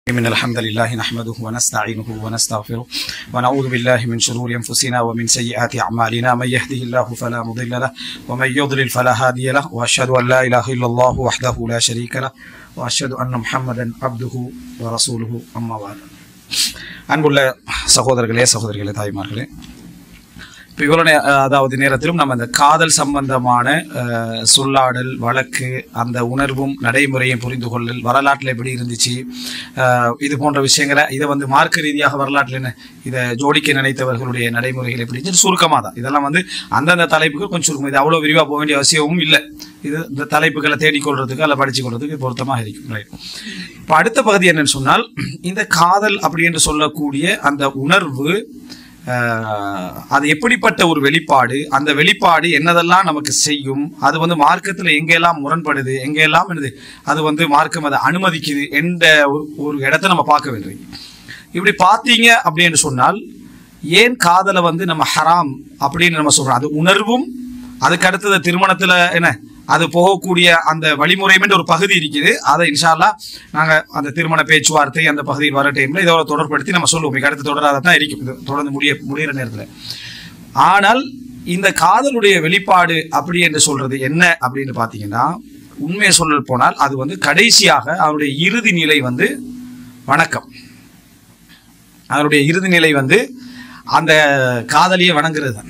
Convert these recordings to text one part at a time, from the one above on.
من الحمد لله نحمده ونستعينه ونستغفره ونعوذ بالله من شرور انفسنا ومن سيئات اعمالنا من يهده الله فلا مضل له ومن يضلل فلا هادي له واشهد ان لا اله الا الله وحده لا شريك له واشهد ان محمدا عبده ورسوله اما بعد அன்புள்ள சகோதரர்களே சகோதரிகளே தாய்மார்களே இப்போ இவ்வளோ நே- அதாவது நேரத்திலும் நம்ம இந்த காதல் சம்பந்தமான அஹ், சொல்லாடல் வழக்கு அந்த உணர்வும் நடைமுறையும் புரிந்து கொள்ளல் வரலாற்றில் எப்படி இருந்துச்சு அஹ், இது போன்ற விஷயங்களை இதை வந்து மார்க்க ரீதியாக வரலாற்றில் என்ன இதை ஜோடிக்க நினைத்தவர்களுடைய நடைமுறைகள் எப்படி இருந்துச்சு சுருக்கமாக தான் இதெல்லாம் வந்து அந்தந்த தலைப்புக்கு கொஞ்சம் சுருக்கம் இது அவ்வளோ விரிவாக போக வேண்டிய அவசியமும் இல்லை இது இந்த தலைப்புகளை தேடிக்கொள்றதுக்கு அல்ல படிச்சு கொள்றதுக்கு பொருத்தமாக இருக்கும் ரைட் இப்போ அடுத்த பகுதி என்னன்னு சொன்னால் இந்த காதல் அப்படி என்று சொல்லக்கூடிய அந்த உணர்வு ஆஹ், அது எப்படிப்பட்ட ஒரு வெளிப்பாடு அந்த வெளிப்பாடு என்னதெல்லாம் நமக்கு செய்யும் அது வந்து மார்க்கத்தில் எங்கெல்லாம் முரண்படுது எங்கெல்லாம் என்னது அது வந்து மார்க்கம் அதை அனுமதிக்குது என்ற ஒரு ஒரு இடத்த நம்ம பார்க்க வேண்டும் இப்படி பார்த்தீங்க அப்படின்னு சொன்னால் ஏன் காதலை வந்து நம்ம ஹராம் அப்படின்னு நம்ம சொல்றோம் அது உணர்வும் அதுக்கு அடுத்தது திருமணத்துல என்ன அது போகக்கூடிய அந்த வழிமுறையும் என்ற ஒரு பகுதி இருக்குது அதை இன்ஷால்லா நாங்க அந்த திருமண பேச்சுவார்த்தை அந்த பகுதியில் வர டைம்ல இதோட தொடர்படுத்தி நம்ம சொல்லுவோம் மிக அடுத்து தொடராக தான் இருக்கும் இது தொடர்ந்து முடிய முடியிற நேரத்துல ஆனால் இந்த காதலுடைய வெளிப்பாடு அப்படி என்று சொல்றது என்ன அப்படின்னு பார்த்தீங்கன்னா உண்மையை சொல்ல போனால் அது வந்து கடைசியாக அவருடைய இறுதி நிலை வந்து வணக்கம் அதனுடைய இறுதி நிலை வந்து அந்த காதலியை வணங்குறது தான்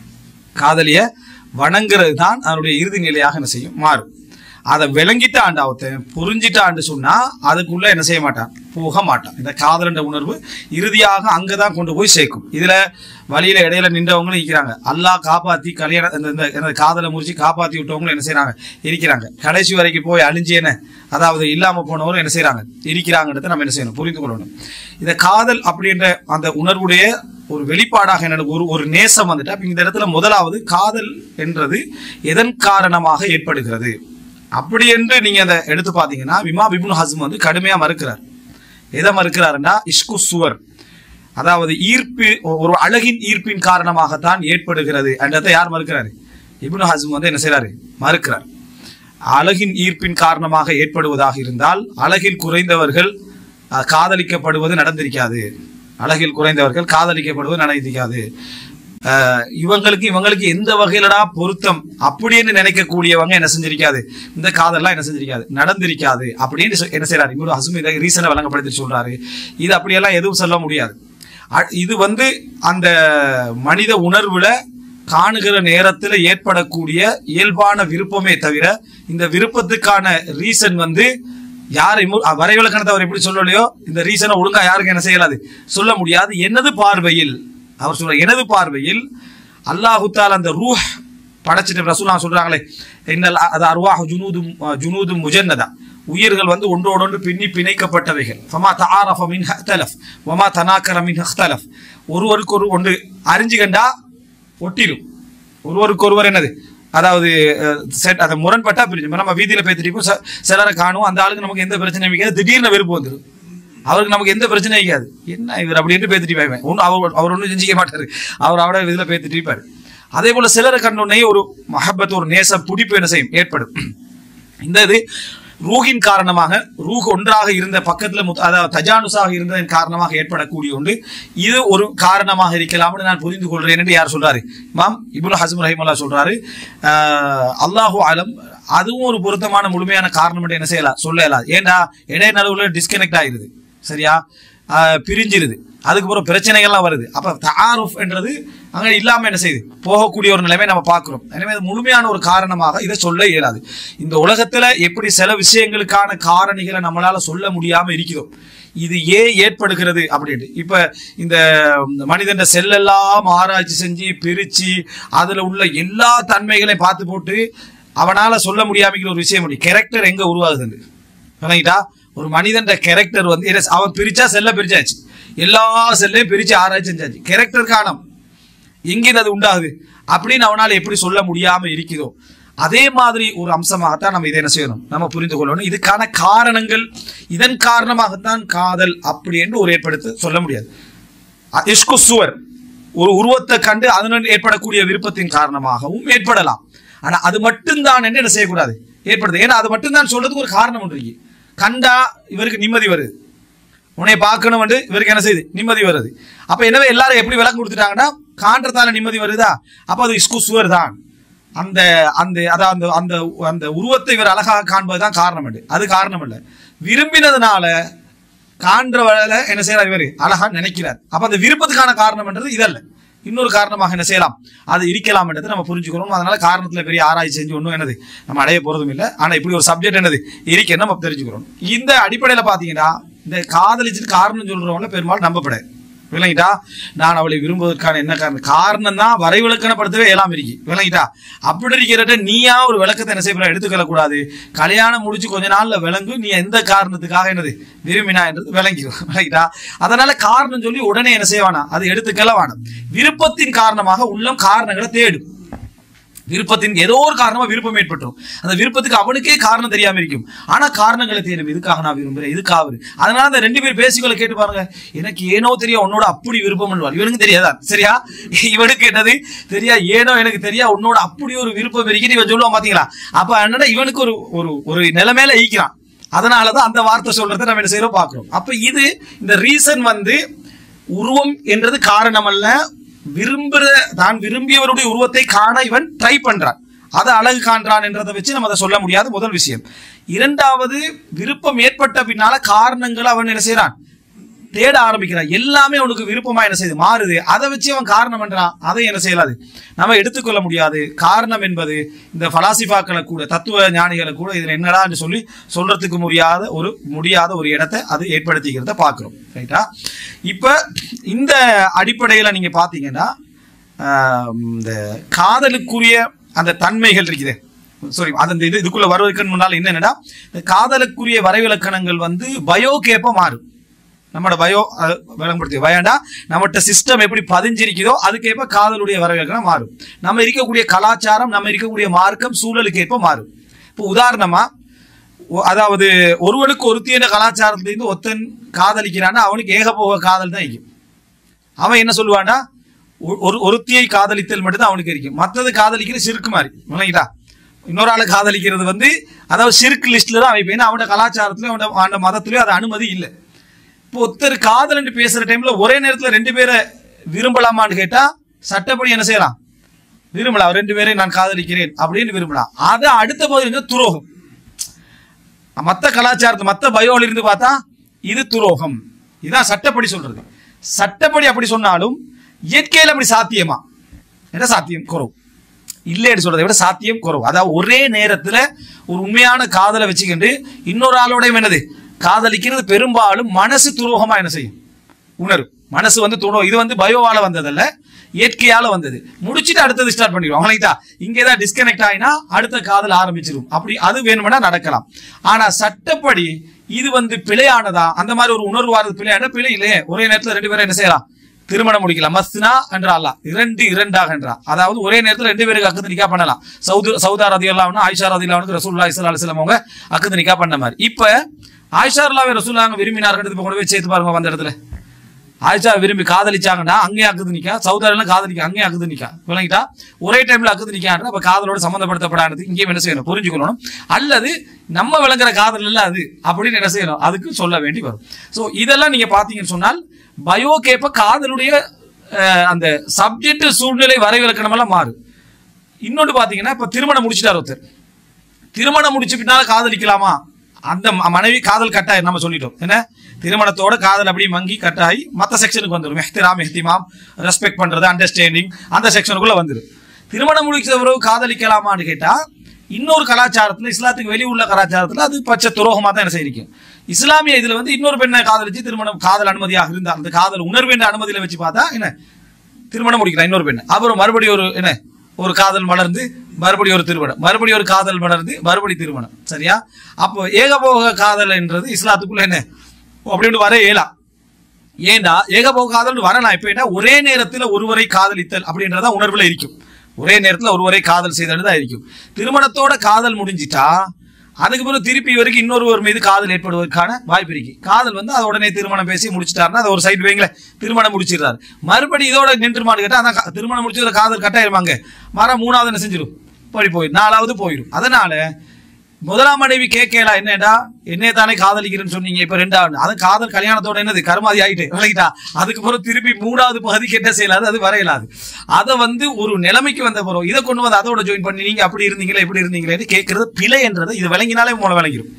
காதலியை வணங்குறது தான் அதனுடைய இறுதி நிலையாக என்ன செய்யும் மாறும் அதை விளங்கிட்டாண்டு அவத்தன் புரிஞ்சிட்டான்னு சொன்னா அதுக்குள்ள என்ன செய்ய மாட்டான் போக மாட்டான் இந்த காதலன்ற உணர்வு இறுதியாக அங்கதான் கொண்டு போய் சேர்க்கும் இதுல வழியில இடையில நின்றவங்களும் இருக்கிறாங்க அல்லாஹ் காப்பாத்தி கல்யாணம் இந்த- இந்த இந்த காதலை முறிச்சு காப்பாத்தி விட்டவங்களும் என்ன செய்றாங்க இருக்கிறாங்க கடைசி வரைக்கும் போய் அழிஞ்சு என்ன அதாவது இல்லாம போனவரும் என்ன செய்றாங்க இருக்கிறாங்கன்றதை நம்ம என்ன செய்யணும் புரிந்து கொள்ளணும் இந்த காதல் அப்படின்ற அந்த உணர்வுடைய ஒரு வெளிப்பாடாக என்ன ஒரு ஒரு நேசம் வந்துட்டு அப்ப இந்த இடத்துல முதலாவது காதல் என்றது எதன் காரணமாக ஏற்படுகிறது அப்படி என்று நீங்க அதை எடுத்து பார்த்தீங்கன்னா விமா பிபுன் ஹஸ்ம் வந்து கடுமையா மறுக்கிறார் எதை மறுக்கிறாருன்னா இஷ்கு சுவர் அதாவது ஈர்ப்பு ஒரு அழகின் ஈர்ப்பின் காரணமாகத்தான் ஏற்படுகிறது என்றதை யார் மறுக்கிறாரு இப்னு ஹஸ்ம் வந்து என்ன செய்றாரு மறுக்கிறார் அழகின் ஈர்ப்பின் காரணமாக ஏற்படுவதாக இருந்தால் அழகில் குறைந்தவர்கள் அஹ், காதலிக்கப்படுவது நடந்திருக்காது அழகில் குறைந்தவர்கள் காதலிக்கப்படுவது நடந்திருக்காது அஹ், இவங்களுக்கு இவங்களுக்கு எந்த வகையிலடா பொருத்தம் அப்படின்னு நினைக்கக்கூடியவங்க என்ன செஞ்சிருக்காது இந்த காதல்லாம் என்ன செஞ்சிருக்காது நடந்திருக்காது அப்படின்னு சொ- என்ன செய்யறாரு இவரு ஹசும் இதை ரீசனை வழங்கப்படுத்தி சொல்றாரு இது அப்படியெல்லாம் எதுவும் சொல்ல முடியாது அ- இது வந்து அந்த மனித உணர்வுல காணுகிற நேரத்தில் ஏற்படக்கூடிய இயல்பான விருப்பமே தவிர இந்த விருப்பத்துக்கான ரீசன் வந்து யாரை வரைவிலக்கணத்தை அவர் எப்படி சொல்லலையோ இந்த ரீசனை ஒழுங்கா யாருக்கு என்ன செய்யலாது சொல்ல முடியாது எனது பார்வையில் அவர் சொல்ற எனது பார்வையில் அல்லாஹு தால் அந்த ரூஹ் படைச்சிட்டு ரசூலா சொல்றாங்களே இன்னல் அது அருவாஹ் ஜுனூதும் ஜுனூதும் முஜன்னதா உயிர்கள் வந்து ஒன்றோடொன்று பின்னி பிணைக்கப்பட்டவைகள் ஃபமா தஆரஃப மின் ஹக்தலஃப் வமா தனாக்கர மின் ஹக்தலஃப் ஒருவருக்கு ஒரு ஒன்று அறிஞ்சு கண்டா ஒட்டிடும் ஒருவருக்கு ஒருவர் என்னது அதாவது அஹ், செட் அதை முரண்பட்டா பிரிஞ்சு இப்ப நம்ம வீதியில பேத்திட்டு ச- சிலரை காணும் அந்த ஆளுக்கு நமக்கு எந்த பிரச்சனையும் இருக்காது திடீர்னு வெறுப்பு வந்துடும் அவருக்கு நமக்கு எந்த பிரச்சனையும் இருக்காது என்ன இவர் அப்படின்ட்டு பேத்திட்டு போய்வேன் ஒன்றும் அவர் அவர் ஒன்றும் செஞ்சிக்க மாட்டாரு அவர் அவட இதில் பேத்திட்டு இருப்பாரு அதே போல சிலரை கண்டோடனே ஒரு மஹப்பத் ஒரு நேச பிடிப்பு என்ன செய்யும் ஏற்படும் இந்த இது ரூஹின் காரணமாக ரூஹ் ஒன்றாக இருந்த பக்கத்துல முத்- அதாவது தஜானுசாக இருந்ததன் காரணமாக ஏற்படக்கூடிய ஒன்று இது ஒரு காரணமாக இருக்கலாம்னு நான் புரிந்து கொள்றேன் என்று யார் சொல்றாரு இமாம் இப்னு ஹஸ்ம் ரஹிமல்லா சொல்றாரு ஆஹ், அல்லாஹு அலம் அதுவும் ஒரு பொருத்தமான முழுமையான காரணம் என்று என்ன செய்யலாம் சொல்ல இயலாது ஏண்டா இடைய நடுவுல டிஸ்கனெக்ட் ஆயிருது சரியா ஆஹ், பிரிஞ்சிருது அதுக்கப்புறம் பிரச்சனைகள்லாம் வருது அப்ப தாருஃப் என்றது அங்க இல்லாம என்ன செய்யுது போகக்கூடிய ஒரு நிலைமை நம்ம பார்க்கிறோம் எனவே அது முழுமையான ஒரு காரணமாக இதை சொல்ல இயலாது இந்த உலகத்துல எப்படி சில விஷயங்களுக்கான காரணிகளை நம்மளால சொல்ல முடியாம இருக்கிறோம் இது ஏன் ஏற்படுகிறது அப்படின்ட்டு இப்ப இந்த மனிதன் செல்லெல்லாம் ஆராய்ச்சி செஞ்சு பிரிச்சு அதுல உள்ள எல்லா தன்மைகளையும் பார்த்து போட்டு அவனால சொல்ல முடியாம ஒரு விஷயம் கேரக்டர் எங்க உருவாகுதுன்னு விளங்கிட்டா ஒரு மனிதன் கேரக்டர் வந்து என்ன- அவன் பிரிச்சா செல்ல பிரிச்சாச்சு எல்லா செல்லையும் பிரிச்சு ஆராய்ச்சி செஞ்சாச்சு கேரக்டர் காணும் எங்கிருந்து அது உண்டாகுது அப்படின்னு அவனால எப்படி சொல்ல முடியாம இருக்குதோ அதே மாதிரி ஒரு அம்சமாகத்தான் நம்ம இதை என்ன செய்யணும் நம்ம புரிந்து கொள்ளணும் இதுக்கான காரணங்கள் இதன் காரணமாகத்தான் காதல் அப்படி என்று ஒரு ஏற்படுத்த சொல்ல முடியாது அ- இஷ்கு சுவர் ஒரு உருவத்தை கண்டு அதனுடன் ஏற்படக்கூடிய விருப்பத்தின் காரணமாகவும் ஏற்படலாம் ஆனா அது மட்டும்தான் என்று என்ன செய்யக்கூடாது ஏற்படுது ஏன்னா அது மட்டும்தான் சொல்றதுக்கு ஒரு காரணம் ஒன்று இருக்கு கண்டா இவருக்கு நிம்மதி வருது உன்னை பார்க்கணும் வந்து இவருக்கு என்ன செய்யுது நிம்மதி வருது அப்ப எனவே எல்லாரும் எப்படி விளக்கம் கொடுத்துட்டாங்கன்னா காண்றதால நிம்மதி வருதா அப்ப அது இஸ்கு சுவர் தான் அந்த அந்த அதான் அந்த அந்த அந்த உருவத்தை இவர் அழகாக காண்பதுதான் காரணம் என்று அது காரணம் இல்லை விரும்பினதுனால காண்றவள என்ன செய்யறார் இவர் அழகா நினைக்கிறார் அப்ப அந்த விருப்பத்துக்கான காரணம்ன்றது இதல்ல இன்னொரு காரணமாக என்ன செய்யலாம் அது இருக்கலாம் என்றது நம்ம புரிஞ்சுக்கிறோம் அதனால காரணத்துல பெரிய ஆராய்ச்சி செஞ்சு ஒன்றும் என்னது நம்ம அடைய போறதும் இல்லை ஆனா இப்படி ஒரு சப்ஜெக்ட் என்னது இருக்குன்னு நம்ம தெரிஞ்சுக்கிறோம் இந்த அடிப்படையில பாத்தீங்கன்னா இந்த காதலிச்சுட்டு காரணம் சொல்றவங்கள பெரும்பாலும் நம்பப்படாது விளங்கிட்டா நான் அவளை விரும்புவதற்கான என்ன காரணம் காரணம் தான் வரைவிலக்கணப்படுத்தவே எல்லாம் இருக்கு விளங்கிட்டா அப்படி இருக்கிறத நீயா ஒரு விளக்கத்தை என்ன செய்ய எடுத்துக்கொள்ள கூடாது கல்யாணம் முடிச்சு கொஞ்ச நாள்ல விளங்கு நீ எந்த காரணத்துக்காக என்னது விரும்பினா என்றது விளங்கிடும் விளங்கிட்டா அதனால காரணம் சொல்லி உடனே என்ன செய்ய வேணாம் அது எடுத்துக்கல வேணாம் விருப்பத்தின் காரணமாக உள்ளம் காரணங்களை தேடும் விருப்பத்தின் ஏதோ ஒரு காரணமா விருப்பம் ஏற்பட்டுரும் அந்த விருப்பத்துக்கு அவனுக்கே காரணம் தெரியாம இருக்கும் ஆனா காரணங்களை தேடும் இதுக்காக நான் விரும்புறேன் இதுக்காக விரு- அதனால அந்த ரெண்டு பேர் பேசிக்கொள்ள கேட்டு பாருங்க எனக்கு ஏனோ தெரியும் உன்னோட அப்படி விருப்பம் பண்ணுவார் இவனுக்கு தெரியாதா சரியா இவனுக்கு கேட்டது தெரியா ஏனோ எனக்கு தெரியா உன்னோட அப்படி ஒரு விருப்பம் இருக்குது இவன் சொல்லுவான் பாத்தீங்களா அப்ப என்னடா இவனுக்கு ஒரு ஒரு ஒரு நிலைமையில ஈக்கிறான் அதனாலதான் அந்த வார்த்தை சொல்றதை நம்ம என்ன செய்யறோம் பாக்குறோம் அப்ப இது இந்த ரீசன் வந்து உருவம் என்றது காரணம் அல்ல விரும்புற தான் விரும்பியவருடைய உருவத்தை காண இவன் ட்ரை பண்றான் அதை அழகு காண்றான் என்றதை வச்சு நம்ம அதை சொல்ல முடியாத முதல் விஷயம் இரண்டாவது விருப்பம் ஏற்பட்ட பின்னால காரணங்களை அவன் என்ன செய்யறான் தேட ஆரம்பிக்கிறான் எல்லாமே அவனுக்கு விருப்பமா என்ன செய்யுது மாறுது அதை வச்சு அவன் காரணம் பண்றான் அதை என்ன செய்யலாது நம்ம எடுத்துக்கொள்ள முடியாது காரணம் என்பது இந்த பலாசிஃபாக்களை கூட தத்துவ ஞானிகளை கூட இதுல என்னடான்னு சொல்லி சொல்றதுக்கு முடியாத ஒரு முடியாத ஒரு இடத்தை அது ஏற்படுத்திக்கிறத பார்க்கிறோம் ரைட்டா இப்ப இந்த அடிப்படையில நீங்க பாத்தீங்கன்னா ஆஹ், இந்த காதலுக்குரிய அந்த தன்மைகள் இருக்குது சாரி அந்த இது இதுக்குள்ள வருவதற்கு முன்னால் என்னன்னா இந்த காதலுக்குரிய வரைவிலக்கணங்கள் வந்து பயோகேப்ப மாறும் நம்மளோட பயோ விளங்கப்படுத்தி பயண்டா நம்மகிட்ட சிஸ்டம் எப்படி பதிஞ்சிருக்குதோ அதுக்கேற்ப காதலுடைய வரவேற்கனம் மாறும் நம்ம இருக்கக்கூடிய கலாச்சாரம் நம்ம இருக்கக்கூடிய மார்க்கம் சூழலுக்கு ஏற்ப மாறும் இப்போ உதாரணமா ஒ- அதாவது ஒருவனுக்கு ஒருத்தியான கலாச்சாரத்திலிருந்து ஒருத்தன் காதலிக்கிறான்னா அவனுக்கு ஏகபோக காதல் தான் இருக்கும் அவன் என்ன சொல்லுவான்னா ஒ- ஒரு ஒருத்தியை காதலித்தல் மட்டும்தான் அவனுக்கு இருக்கும் மற்றது காதலிக்கிறது சிறுக்கு மாதிரி விளங்கிட்டா இன்னொரு ஆளை காதலிக்கிறது வந்து அதாவது சிறுக்கு லிஸ்ட்ல தான் அவன் ஏன்னா அவனோட கலாச்சாரத்திலயும் அவனோட அவனோட மதத்திலயும் அது அனுமதி இல்லை இப்போ ஒருத்தர் காதல்னு பேசுற டைம்ல ஒரே நேரத்துல ரெண்டு பேரை விரும்பலாமான்னு கேட்டா சட்டப்படி என்ன செய்யலாம் விரும்பலாம் ரெண்டு பேரையும் நான் காதலிக்கிறேன் அப்படின்னு விரும்பலாம் அது அடுத்த பகுதி வந்து துரோகம் மத்த கலாச்சாரத்தை மத்த பயோல இருந்து பார்த்தா இது துரோகம் இதான் சட்டப்படி சொல்றது சட்டப்படி அப்படி சொன்னாலும் இயற்கையில அப்படி சாத்தியமா என்ன சாத்தியம் குறவு இல்லைன்னு சொல்றதை விட சாத்தியம் குறவு அதாவது ஒரே நேரத்துல ஒரு உண்மையான காதலை வச்சுக்கிட்டு இன்னொரு ஆளோடையும் என்னது காதலிக்கிறது பெரும்பாலும் மனசு துரோகமா என்ன செய்யும் உணரும் மனசு வந்து துணோ இது வந்து பயோவால வந்ததல்ல இயற்கையால வந்தது முடிச்சிட்டு அடுத்தது ஸ்டார்ட் பண்ணிடுவோம் அவனைத்தா இங்கே தான் டிஸ்கனெக்ட் ஆயினா அடுத்த காதல் ஆரம்பிச்சிடும் அப்படி அது வேணும்னா நடக்கலாம் ஆனா சட்டப்படி இது வந்து பிழையானதா அந்த மாதிரி ஒரு உணர்வு வாரது பிழையான பிழை இல்லையே ஒரே நேரத்துல ரெண்டு பேரும் என்ன செய்யலாம் திருமணம் முடிக்கலாம் மஸ்னா என்றா அல்ல இரண்டு இரண்டாக என்றா அதாவது ஒரே நேரத்துல ரெண்டு பேருக்கு அக்குது நிக்கா பண்ணலாம் சவுது சவுதா ரதி அல்லாவுனா ஆயிஷா ரதி அல்லாவுக்கு ரசூல்லா இஸ்லா அலிஸ்லாம் அவங்க அக்குது நிக்கா பண்ண மாதிரி இப்ப ஆயிஷா அல்லாவை ரசூல்லா அவங்க விரும்பினார்கள் இப்ப கொண்டு போய் சேர்த்து பாருங்க வந்த இடத்துல ஆயிஷா விரும்பி காதலிச்சாங்கன்னா அங்கேயே அக்குது நிக்கா சவுதாரிலாம் காதலிக்க அங்கேயே அக்குது நிக்கா விளங்கிட்டா ஒரே டைம்ல அக்குது நிக்கான்ற அப்ப காதலோட சம்மந்தப்படுத்தப்படாது இங்கேயும் என்ன செய்யணும் புரிஞ்சுக்கணும் அல்லது நம்ம விளங்குற காதல் இல்ல அது அப்படின்னு என்ன செய்யணும் அதுக்கு சொல்ல வேண்டி வரும் சோ இதெல்லாம் நீங்க பாத்தீங்கன்னு சொன்னால் பயோ கேப்ப காதலுடைய அஹ், அந்த சப்ஜெக்ட் சூழ்நிலை வரைவிலக்கணம் எல்லாம் மாறும் இன்னொன்று பாத்தீங்கன்னா இப்ப திருமணம் முடிச்சிட்டார் ஒருத்தர் திருமணம் முடிச்ச பின்னால காதலிக்கலாமா அந்த ம- மனைவி காதல் கட்டாயம் நம்ம சொல்லிட்டோம் என்ன திருமணத்தோட காதல் அப்படியே மங்கி கட்டாயி மத்த செக்ஷனுக்கு வந்துடும் எஹ்திராம் எஹ்திமாம் ரெஸ்பெக்ட் பண்றது அண்டர்ஸ்டாண்டிங் அந்த செக்ஷனுக்குள்ள வந்துடும் திருமணம் முடிச்ச பிறகு காதலிக்கலாமான்னு கேட்டா இன்னொரு கலாச்சாரத்துல இஸ்லாத்துக்கு வெளி உள்ள கலாச்சாரத்துல அது பச்சை துரோகமா தான் என்ன செய்யிருக்கும் இஸ்லாமிய இதுல வந்து இன்னொரு பெண்ணை காதலிச்சு திருமணம் காதல் அனுமதியாக இருந்தா அந்த காதல் உணர்வு என்ற அனுமதியில வச்சு பார்த்தா என்ன திருமணம் முடிக்கலாம் இன்னொரு பெண் அப்புறம் மறுபடியும் ஒரு என்ன ஒரு காதல் மலர்ந்து மறுபடியும் ஒரு திருமணம் மறுபடியும் ஒரு காதல் மலர்ந்து மறுபடி திருமணம் சரியா அப்போ ஏகபோக காதல் என்றது இஸ்லாத்துக்குள்ள என்ன அப்படின்னு வர இயலாம் ஏண்டா ஏகபோக காதல் வரலாம் இப்ப என்ன ஒரே நேரத்துல ஒருவரை காதலித்தல் அப்படின்றதா உணர்வுல இருக்கும் ஒரே நேரத்துல ஒருவரை காதல் செய்தல் தான் இருக்கும் திருமணத்தோட காதல் முடிஞ்சிட்டா அதுக்கு பிறகு திருப்பி வரைக்கும் இன்னொருவர் மீது காதல் ஏற்படுவதற்கான வாய்ப்பு இருக்கு காதல் வந்து அதை உடனே திருமணம் பேசி முடிச்சிட்டாருன்னா அதை ஒரு சைடு வைங்களேன் திருமணம் முடிச்சிடுறாரு மறுபடி இதோட நின்றுமான்னு கேட்டா அதான் கா- திருமணம் முடிச்சதுல காதல் கட்டாயிருமாங்க மரம் மூணாவது என்ன செஞ்சிடும் போய் போயிடும் நாலாவது போயிடும் அதனால முதலாம் மனைவி கேட்கல என்னடா என்னைய தானே காதலிக்கிறேன்னு சொன்னீங்க இப்ப ரெண்டாவது அது காதல் கல்யாணத்தோட என்னது கருமாதி ஆயிட்டு விளக்கிட்டா அதுக்கு பிறகு திருப்பி மூணாவது பகுதிக்கு என்ன செய்யலாது அது வரையலாது அதை வந்து ஒரு நிலைமைக்கு வந்த பிறகு இதை கொண்டு வந்து அதோட ஜாயின் பண்ணி நீங்க அப்படி இருந்தீங்களே இப்படி இருந்தீங்களேன்னு கேட்கறது பிழை என்றதை இது விளங்கினாலே மூல விளங்கிடும்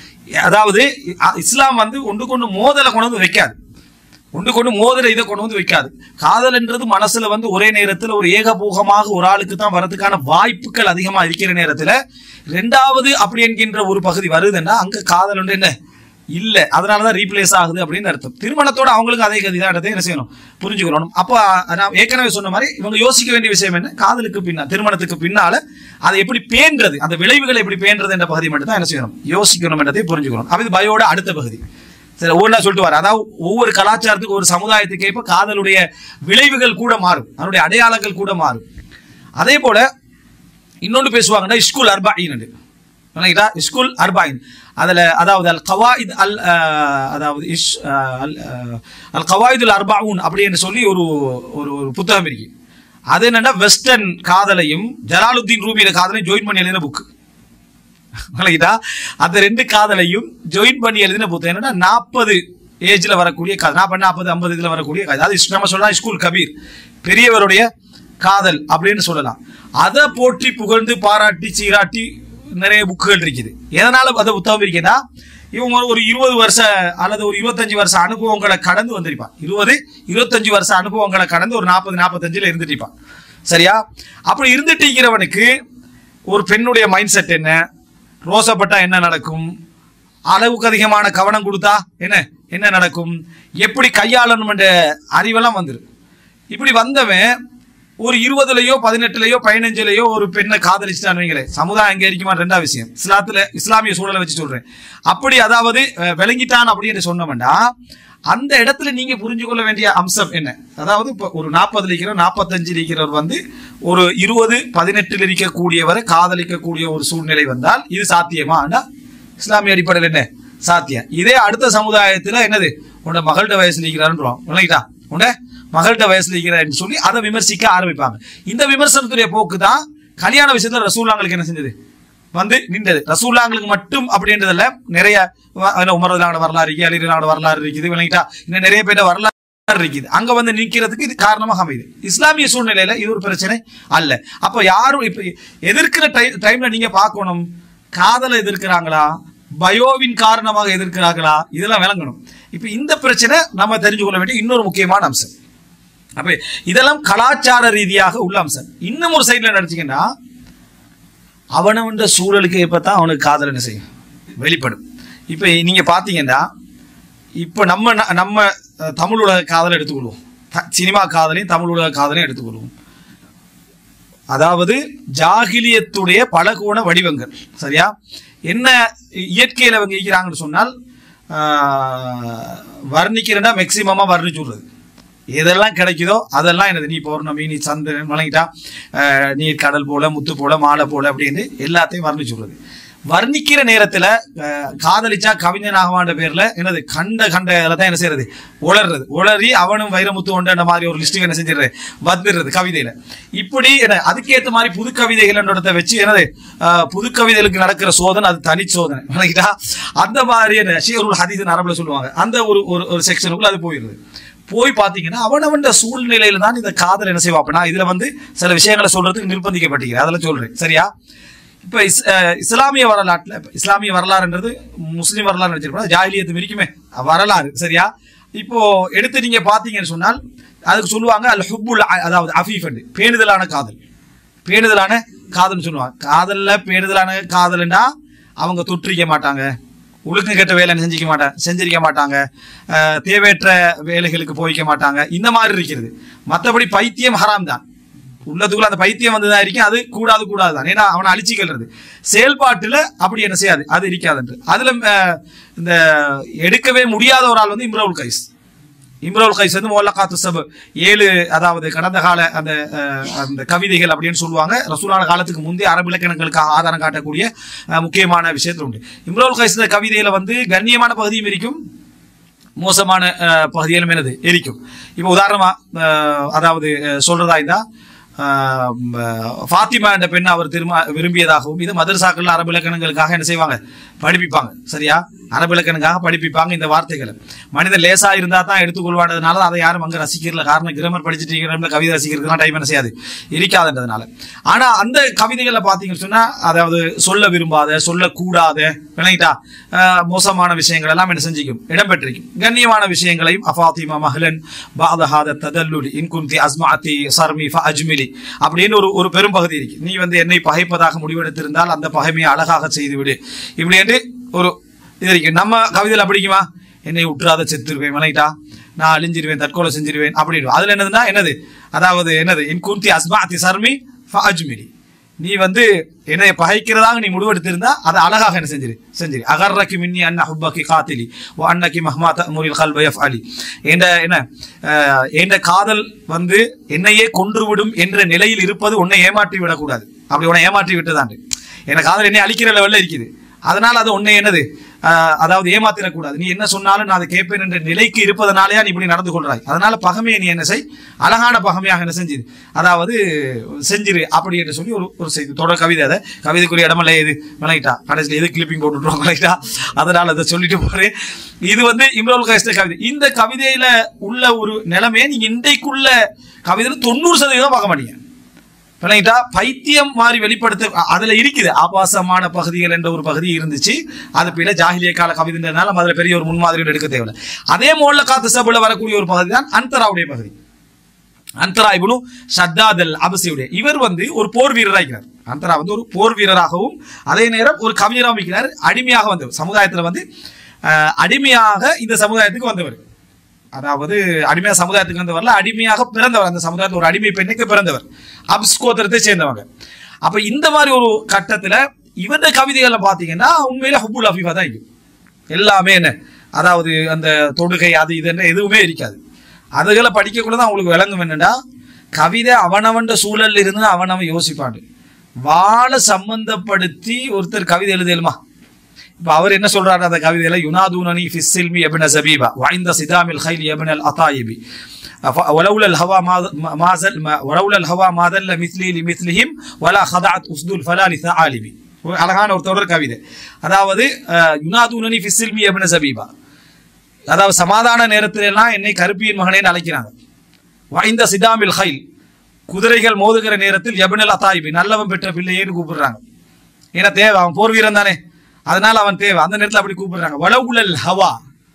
அதாவது அ- இஸ்லாம் வந்து ஒன்று கொண்டு மோதலை கொண்டு வந்து வைக்காது ஒன்று கொண்டு மோதிர இதை கொண்டு வந்து வைக்காது காதல்ன்றது மனசுல வந்து ஒரே நேரத்துல ஒரு ஏகபோகமாக ஒரு ஆளுக்கு தான் வரதுக்கான வாய்ப்புகள் அதிகமா இருக்கிற நேரத்துல ரெண்டாவது அப்படி என்கின்ற ஒரு பகுதி வருதுன்னா அங்க காதல் ஒன்று என்ன இல்ல அதனாலதான் ரீப்ளேஸ் ஆகுது அப்படின்னு அர்த்தம் திருமணத்தோட அவங்களுக்கு அதே கதி தான் என்ன செய்யணும் புரிஞ்சுக்கணும் அப்போ நான் ஏற்கனவே சொன்ன மாதிரி இவங்க யோசிக்க வேண்டிய விஷயம் என்ன காதலுக்கு பின்னால் திருமணத்துக்கு பின்னால அதை எப்படி பேன்றது அந்த விளைவுகளை எப்படி பேன்றது என்ற பகுதி மட்டும் தான் என்ன செய்யணும் யோசிக்கணும் என்றதை புரிஞ்சுக்கணும் அப்ப இது பயோட அடுத்த பகுதி சரி ஒவ்வொன்றா சொல்லிட்டு வர அதாவது ஒவ்வொரு கலாச்சாரத்துக்கு ஒரு சமுதாயத்துக்கு ஏற்ப காதலுடைய விளைவுகள் கூட மாறும் அதனுடைய அடையாளங்கள் கூட மாறும் அதே போல இன்னொன்று பேசுவாங்கன்னா ஸ்கூல் அர்பாயின் விளங்கிட்டா ஸ்கூல் அர்பாயின் அதில் அதாவது அல் கவாயித் அல் அஹ், அதாவது இஷ் அஹ், அல் அஹ், அல் கவாயிதுல் அர்பாவுன் அப்படின்னு சொல்லி ஒரு ஒரு ஒரு புத்தகம் இருக்கு அது என்னன்னா வெஸ்டர்ன் காதலையும் ஜலாலுத்தீன் ரூமியில காதலையும் ஜாயின் பண்ணி எழுதின புக்கு விளங்கிட்டா அந்த ரெண்டு காதலையும் ஜாயின் பண்ணி எழுதின புத்தகம் என்னன்னா நாற்பது ஏஜ்ல வரக்கூடிய காதல் நாற்பது நாற்பது ஐம்பது இதுல வரக்கூடிய காதல் அது இஸ்- நம்ம சொல்லலாம் ஸ்கூல் கபீர் பெரியவருடைய காதல் அப்படின்னு சொல்லலாம் அதை போற்றி புகழ்ந்து பாராட்டி சீராட்டி நிறைய புக்குகள் இருக்குது எதனால அந்த புத்தகம் இருக்குன்னா இவங்க ஒரு- ஒரு இருபது வருஷ அல்லது ஒரு இருபத்தஞ்சு வருஷ அனுபவங்களை கடந்து வந்திருப்பான் இருபது இருபத்தஞ்சு வருஷ அனுபவங்களை கடந்து ஒரு நாற்பது நாற்பத்தஞ்சுல இருந்துட்டு இருப்பான் சரியா அப்படி இருந்துட்டீங்கிறவனுக்கு ஒரு பெண்ணுடைய மைண்ட் செட் என்ன ரோசப்பட்டா என்ன நடக்கும் அளவுக்கு அதிகமான கவனம் கொடுத்தா என்ன என்ன நடக்கும் எப்படி கையாளணும் என்ற அறிவெல்லாம் வந்துரு இப்படி வந்தவன் ஒரு இருபதுலயோ பதினெட்டுலயோ பதினஞ்சுலயோ ஒரு பெண்ணை காதலிச்சுட்டான்னு வைங்களேன் சமுதாயம் அங்கே இருக்குமா ரெண்டா விஷயம் இஸ்லாத்துல இஸ்லாமிய சூழலை வச்சு சொல்றேன் அப்படி அதாவது அஹ், விளங்கிட்டான் அப்படின்னு சொன்னவன்டா அந்த இடத்துல நீங்க புரிஞ்சு கொள்ள வேண்டிய அம்சம் என்ன அதாவது இப்போ ஒரு நாற்பதுல இருக்கிற நாற்பத்தஞ்சு இருக்கிறவர் வந்து ஒரு இருபது பதினெட்டில் இருக்கக்கூடியவரை காதலிக்கக்கூடிய ஒரு சூழ்நிலை வந்தால் இது சாத்தியமா இஸ்லாமிய அடிப்படையில் என்ன சாத்தியம் இதே அடுத்த சமுதாயத்துல என்னது உன்னோட மகள்கிட்ட வயசுல இருக்கிறாருன்றோம் விளங்கிட்டா உன்ன மகள்கிட்ட வயசுல இருக்கிறாருன்னு சொல்லி அதை விமர்சிக்க ஆரம்பிப்பாங்க இந்த விமர்சனத்துடைய போக்கு தான் கல்யாண விஷயத்துல ரசூல்லாங்களுக்கு என்ன செஞ்சது வந்து நின்றது ரசூல்லாங்களுக்கு மட்டும் அப்படின்றதுல நிறைய வ- என்ன உமரதான வரலாறு இருக்கு அலிரதான வரலாறு இருக்குது விளங்கிட்டா இன்னும் நிறைய பேர் வரலாறு இருக்குது அங்க வந்து நிற்கிறதுக்கு இது காரணமாக அமையுது இஸ்லாமிய சூழ்நிலையில இது ஒரு பிரச்சனை அல்ல அப்ப யாரும் இப்ப எதிர்க்கிற டை டைம்ல நீங்க பார்க்கணும் காதலை எதிர்க்கிறாங்களா பயோவின் காரணமாக எதிர்க்கிறாங்களா இதெல்லாம் விளங்கணும் இப்ப இந்த பிரச்சனை நம்ம தெரிஞ்சு கொள்ள வேண்டிய இன்னொரு முக்கியமான அம்சம் அப்ப இதெல்லாம் கலாச்சார ரீதியாக உள்ள அம்சம் இன்னும் ஒரு சைட்ல நினைச்சீங்கன்னா அவனவன்ற சூழலுக்கு ஏற்பத்தான் அவனுக்கு காதல் என்ன செய்யும் வெளிப்படும் இப்போ நீங்க பார்த்தீங்கன்னா இப்போ நம்ம ந- நம்ம அஹ், தமிழ் உலக காதலை எடுத்துக்கொள்வோம் த- சினிமா காதலையும் தமிழ் உலக காதலையும் எடுத்துக்கொள்வோம் அதாவது ஜாகிலியத்துடைய பலகோண வடிவங்கள் சரியா என்ன இயற்கையில் அவங்க இருக்கிறாங்கன்னு சொன்னால் ஆஹ், வர்ணிக்கிறேன்னா மேக்சிமமா வர்ணிச்சு விடுறது எதெல்லாம் கிடைக்குதோ அதெல்லாம் என்னது நீ பௌர்ணமி நீ சந்திரன் வழங்கிட்டா ஆஹ், நீர் கடல் போல முத்து போல மாலை போல அப்படின்னு எல்லாத்தையும் வர்ணிச்சு விடுறது வர்ணிக்கிற நேரத்துல ஆஹ், காதலிச்சா கவிஞனாகவான்ற பேர்ல என்னது கண்ட கண்ட இதில் தான் என்ன செய்யறது உளறது உளறி அவனும் வைரமுத்து ஒன்ற மாதிரி ஒரு லிஸ்ட்டுக்கு என்ன செஞ்சிடுறது வந்துடுறது கவிதையில இப்படி என்ன அதுக்கேற்ற மாதிரி புது கவிதைகள் வச்சு என்னது ஆஹ், புது கவிதைகளுக்கு நடக்கிற சோதனை அது தனி சோதனை விளங்கிட்டா அந்த மாதிரி என்ன ஷியருல் ஹதீஸ் அரபுல சொல்லுவாங்க அந்த ஒரு ஒரு ஒரு செக்ஷனுக்குள்ள அது போயிடுது போய் பார்த்தீங்கன்னா அவனவன் சூழ்நிலையில தான் இந்த காதல் என்ன செய்வா அப்ப நான் இதுல வந்து சில விஷயங்களை சொல்றதுக்கு நிர்பந்திக்கப்பட்டிருக்கிறேன் அதெல்லாம் சொல்றேன் சரியா இப்ப இஸ் அஹ் இஸ்லாமிய வரலாற்றுல இப்ப இஸ்லாமிய வரலாறுன்றது முஸ்லீம் வரலாறு வச்சிருக்கோம் ஜாகிலியத்து வரைக்குமே வரலாறு சரியா இப்போ எடுத்து நீங்க பாத்தீங்கன்னு சொன்னால் அதுக்கு சொல்லுவாங்க அல் ஹுப்புல் அ- அதாவது அஃபீஃப் பேணுதலான காதல் பேணுதலான காதல்னு சொல்லுவாங்க காதல்ல பேணுதலான காதல்னா அவங்க தொற்றிக்க மாட்டாங்க ஒழுக்கம் கெட்ட வேலை செஞ்சிக்க மாட்டாங்க செஞ்சிருக்க மாட்டாங்க அஹ் தேவையற்ற வேலைகளுக்கு போய்க்க மாட்டாங்க இந்த மாதிரி இருக்கிறது மற்றபடி பைத்தியம் ஹராம் தான் உள்ளதுக்குள்ள அந்த பைத்தியம் வந்துதான் இருக்கும் அது கூடாது கூடாது தான் ஏன்னா அவனை அழிச்சிக்கிறது செயல்பாட்டுல அப்படி என்ன செய்யாது அது இருக்காதுன்று அதுல அஹ், இந்த எடுக்கவே முடியாத ஒரு ஆள் வந்து இம்ரவுல் கைஸ் இம்ரவுல் கைஸ் வந்து மொல்லகாத்து சபு ஏழு அதாவது கடந்த கால அந்த அஹ், அந்த கவிதைகள் அப்படின்னு சொல்லுவாங்க ரசூலான காலத்துக்கு முந்தைய அரபு இலக்கணங்களுக்கு ஆதாரம் காட்டக்கூடிய அஹ், முக்கியமான விஷயத்தில் உண்டு இம்ரவுல் கைஸ் இந்த கவிதையில வந்து கண்ணியமான பகுதியும் இருக்கும் மோசமான அஹ், பகுதிகளும் என்னது இருக்கும் இப்போ உதாரணமா அஹ், அதாவது அஹ், சொல்றதா இருந்தா ஆஹ் ஃபாத்திமா என்ற பெண் அவர் திரும்ப விரும்பியதாகவும் இது மதரசாக்கள் அரபு இலக்கணங்களுக்காக என்ன செய்வாங்க படிப்பிப்பாங்க சரியா அரபு இலக்கணங்களுக்காக படிப்பிப்பாங்க இந்த வார்த்தைகளை மனிதன் லேசா இருந்தா தான் எடுத்துக்கொள்வான்றதுனால அதை யாரும் அங்க ரசிக்கிறல காரணம் கிராமர் படிச்சுட்டு இருக்கிற கவிதை ரசிக்கிறதுலாம் டைம் என்ன செய்யாது இருக்காதுன்றதுனால ஆனா அந்த கவிதைகளை பார்த்தீங்கன்னு சொன்னா அதாவது சொல்ல விரும்பாத சொல்லக்கூடாத விளங்கிட்டா ஆஹ் மோசமான விஷயங்கள் எல்லாம் என்ன செஞ்சிக்கும் இடம்பெற்றிருக்கும் கண்ணியமான விஷயங்களையும் அஃபாத்திமா மஹலன் பாதஹாத ததல்லுலி இன்குந்தி அஸ்மாத்தி சர்மி ஃப அஜ்மிலி அப்படின்னு ஒரு ஒரு பெரும்பகுதி இருக்கு நீ வந்து என்னை பகைப்பதாக முடிவெடுத்திருந்தால் அந்த பகைமையை அழகாக செய்துவிடு இப்படி என்று ஒரு இது இருக்கு நம்ம கவிதையில் அப்படிக்குமா என்னை உற்றாத செத்துருவேன் விளையிட்டா நான் அழிஞ்சிருவேன் தற்கொலை செஞ்சிருவேன் அப்படின்னு அதுல என்னதுன்னா என்னது அதாவது என்னது இன்குந்தி அஸ்மாத்தி சர்மி ஃப அஜ்மிலி நீ வந்து என்னை பகைக்கிறதாக நீ முடிவெடுத்திருந்தா அதை அழகாக என்ன செஞ்சிரு செஞ்சிரு அகர்ரக்கி மின்னி அன்ன ஹுப்பக்கி காத்திலி ஓ அன்னக்கி மஹ்மா தமுரில் கல் பயஃப் அலி என்ற என்ன அஹ், என்ற காதல் வந்து என்னையே கொன்றுவிடும் என்ற நிலையில் இருப்பது உன்னை ஏமாற்றி விடக்கூடாது அப்படி உன்னை ஏமாற்றி விட்டதாண்டு என காதல் என்னை அழிக்கிற லெவலில் இருக்குது அதனால அது உன்னை என்னது ஆஹ், அதாவது ஏமாத்திடக்கூடாது நீ என்ன சொன்னாலும் நான் அதை கேட்பேன் என்ற நிலைக்கு இருப்பதனாலயா நீ இப்படி நடந்து கொள்றாய் அதனால பகமையை நீ என்ன செய் அழகான பகமையாக என்ன செஞ்சிரு அதாவது செஞ்சிரு அப்படி என்று சொல்லி ஒரு ஒரு செய்தி தொடர் கவிதை அதை கவிதைக்குரிய இடமல்ல இது விளங்கிட்டா கடைசியில் எது கிளிப்பிங் போட்டுருவோம் விளங்கிட்டா அதனால அதை சொல்லிட்டு போறேன் இது வந்து இம்ரோல் கஷ்ட கவிதை இந்த கவிதையில உள்ள ஒரு நிலைமையை நீங்க இன்றைக்குள்ள கவிதையில தொண்ணூறு சதவீதம் பார்க்க மாட்டீங்க விளங்கிட்டா பைத்தியம் மாதிரி வெளிப்படுத்த அ- அதுல இருக்குது ஆபாசமான பகுதிகள் என்ற ஒரு பகுதி இருந்துச்சு அது பின்ன ஜாகிலிய கால கவிதைன்றதுனால நம்ம அதுல பெரிய ஒரு முன்மாதிரி ஒன்று எடுக்க தேவையில்லை அதே மோல்ல காத்து சபுல வரக்கூடிய ஒரு பகுதி தான் அந்தராவுடைய பகுதி அந்தரா இப்னு ஷத்தாத் அல் அபசியுடைய இவர் வந்து ஒரு போர் வீரராக இருக்கிறார் அந்தரா வந்து ஒரு போர் வீரராகவும் அதே நேரம் ஒரு கவிஞராகவும் இருக்கிறார் அடிமையாக வந்தவர் சமுதாயத்துல வந்து அஹ், அடிமையாக இந்த சமுதாயத்துக்கு வந்தவர் அதாவது அடிமையா சமுதாயத்துக்கு வந்தவர்ல அடிமையாக பிறந்தவர் அந்த சமுதாயத்தில் ஒரு அடிமை பெண்ணுக்கு பிறந்தவர் அப்ஸ் கோத்திரத்தை சேர்ந்தவங்க அப்ப இந்த மாதிரி ஒரு கட்டத்துல இவருடைய கவிதைகளை பாத்தீங்கன்னா உண்மையில ஹுபுல் அஃபீஃபா தான் இருக்கும் எல்லாமே என்ன அதாவது அந்த தொடுகை அது இதுன்னு எதுவுமே இருக்காது அதுகளை படிக்கக்குள்ள தான் அவங்களுக்கு விளங்கும் என்னன்னா கவிதை அவனவன் சூழல்ல இருந்து அவனவன் யோசிப்பாண்டு வாழ சம்பந்தப்படுத்தி ஒருத்தர் கவிதை எழுதலுமா இப்ப அவர் என்ன சொல்றாரு அந்த கவிதையில யுனாதூனனி ஃபிஸ் சில்மி எபின சபீபா வாய்ந்த சிதாமில் கைல் எபினல் அதாயிபி ولولا الهوى ما ما زل ما- ولولا الهوى ما ذل مثلي لمثلهم ولا خضعت اسد الفلا لثعالبي ஒரு அழகான ஒரு தொடர் கவிதை அதாவது அஹ், யுனாதூனனி ஃபிஸ் சில்மி எபின சபீபா அதாவது சமாதான நேரத்துல எல்லாம் என்னை கருப்பியின் மகனேன்னு அழைக்கிறாங்க வாய்ந்த சிதாமில் ஹைல் குதிரைகள் மோதுகிற நேரத்தில் எபனல் அத்தாயிபி நல்லவன் பெற்ற பிள்ளையேன்னு கூப்பிடுறாங்க ஏன்னா தேவை அவன் போர் வீரன் தானே அதனால அவன் தேவை அந்த நேரத்தில் அப்படி கூப்பிடுறாங்க வளவுலல் ஹவா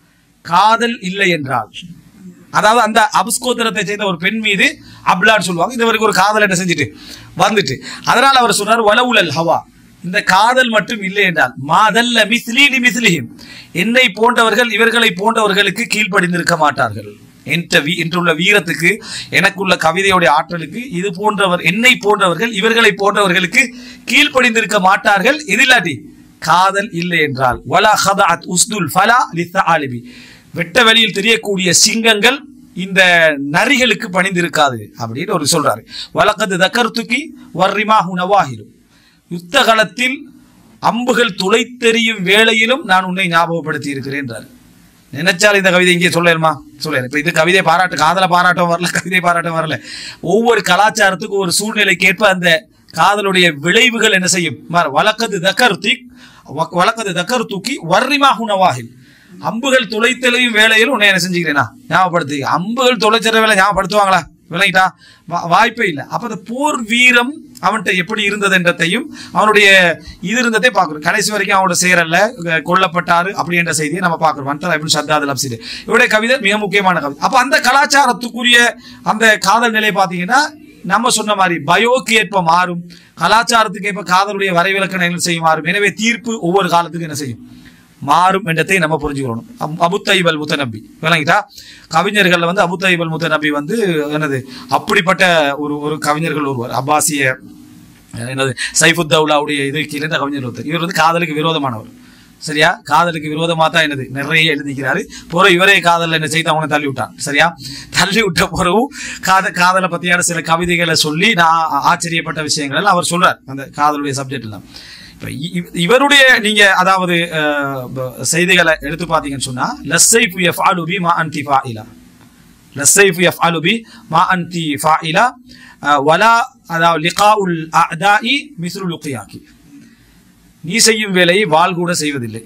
காதல் இல்லை என்றால் அதாவது அந்த அபஸ்கோத்திரத்தை சேர்ந்த ஒரு பெண் மீது அப்லான்னு சொல்லுவாங்க இது வரைக்கும் ஒரு காதல் என்ன செஞ்சுட்டு வந்துட்டு அதனால அவர் சொல்றாரு வளவுலல் ஹவா இந்த காதல் மட்டும் இல்லை என்றால் மாதல்ல மிஸ்லீலி மிஸ்லிஹிம் என்னை போன்றவர்கள் இவர்களை போன்றவர்களுக்கு கீழ்ப்படிந்திருக்க மாட்டார்கள் என்ற வீ என்றுள்ள வீரத்துக்கு எனக்குள்ள கவிதையுடைய ஆற்றலுக்கு இது போன்றவர் என்னை போன்றவர்கள் இவர்களை போன்றவர்களுக்கு கீழ்ப்படிந்திருக்க மாட்டார்கள் எதிலாட்டி காதல் இல்லை என்றால் வலா ஹதாத் உஸ்துல் ஃபலா லித்தாலிபி வெட்ட வெளியில் தெரியக்கூடிய சிங்கங்கள் இந்த நரிகளுக்கு பணிந்திருக்காது அப்படின்னு ஒரு சொல்றாரு வழக்கது தக்கர்த்துக்கி வர்ரிமா நவாகிரும் யுத்த களத்தில் அம்புகள் துளைத்தெறியும் வேளையிலும் நான் உன்னை ஞாபகப்படுத்தி இருக்கிறேன்றார் நினைச்சால் இந்த கவிதை இங்கே சொல்லலுமா சொல்லல இப்ப இது கவிதை பாராட்டு காதல பாராட்டம் வரல கவிதை பாராட்டம் வரல ஒவ்வொரு கலாச்சாரத்துக்கும் ஒரு சூழ்நிலைக்கேற்ப அந்த காதலுடைய விளைவுகள் என்ன செய்யும் மாறு. வழக்கது தக்கருத்தி வழக்கது தக்கரு தூக்கி வர்ரிமா உணவாகில் அம்புகள் துளைத்தெளியும் வேலையில் உன்னை என்ன செஞ்சுக்கிறேனா ஞாபகப்படுத்தி அம்புகள் துளைச்சிற வேலை ஞாபகப்படுத்துவாங்களா விளங்கிட்டா வா- வாய்ப்பே இல்லை அப்ப அந்த போர் வீரம் அவன்கிட்ட எப்படி இருந்தது என்றதையும் அவனுடைய இது இருந்ததை பார்க்கிறோம் கடைசி வரைக்கும் அவனோட சேரல்ல அஹ் கொல்லப்பட்டாரு அப்படி என்ற செய்தியை நம்ம பார்க்கிறோம் அன்தர் இப்னு ஷத்தாத் அல் அப்சிரி இவருடைய கவிதை மிக முக்கியமான கவிதை அப்ப அந்த கலாச்சாரத்துக்குரிய அந்த காதல் நிலை பார்த்தீங்கன்னா நம்ம சொன்ன மாதிரி பயோக்கு ஏற்ப மாறும் கலாச்சாரத்துக்கு ஏற்ப காதலுடைய வரைவிலக்கணங்கள் செய்யும் மாறும் எனவே தீர்ப்பு ஒவ்வொரு காலத்துக்கும் என்ன செய்யும் மாறும் என்றதை நம்ம புரிஞ்சுக்கணும் அப்- அபு தைபல் முத்தநபி விளங்கிட்டா கவிஞர்கள் வந்து அபு தைபல் முத்தநபி வந்து என்னது அப்படிப்பட்ட ஒரு ஒரு கவிஞர்கள் ஒருவர் அப்பாசிய என்னது சைஃபுத்தவுலாவுடைய இது கீழே இந்த கவிஞர் ஒருத்தர் இவர் வந்து காதலுக்கு விரோதமானவர் சரியா காதலுக்கு விரோதமா தான் என்னது நிறைய எழுதிக்கிறாரு பிற இவரே காதல்ல என்ன செய்து அவனை தள்ளி விட்டான் சரியா தள்ளி விட்ட பிறகு காத காதலை பத்தியான சில கவிதைகளை சொல்லி நான் ஆச்சரியப்பட்ட விஷயங்கள் எல்லாம் அவர் சொல்றார் அந்த காதலுடைய சப்ஜெக்ட் எல்லாம் இப்ப இ- இ- இவருடைய நீங்க அதாவது அஹ், ப- செய்திகளை எடுத்து பார்த்தீங்கன்னு சொன்னா லஸ்ஸைஃபு யஃபாலு பிமா அன்தி ஃபாயிலா லஸ்ஸைஃபு யஃப்அலு பி மா அன்தி ஃபாயிலா அஹ், வலா அதாவது லிகாஉல் அஅதாஇ மிஸ்ரு லுக்கியாக்கி நீ செய்யும் வேலையை வாள் கூட செய்வதில்லை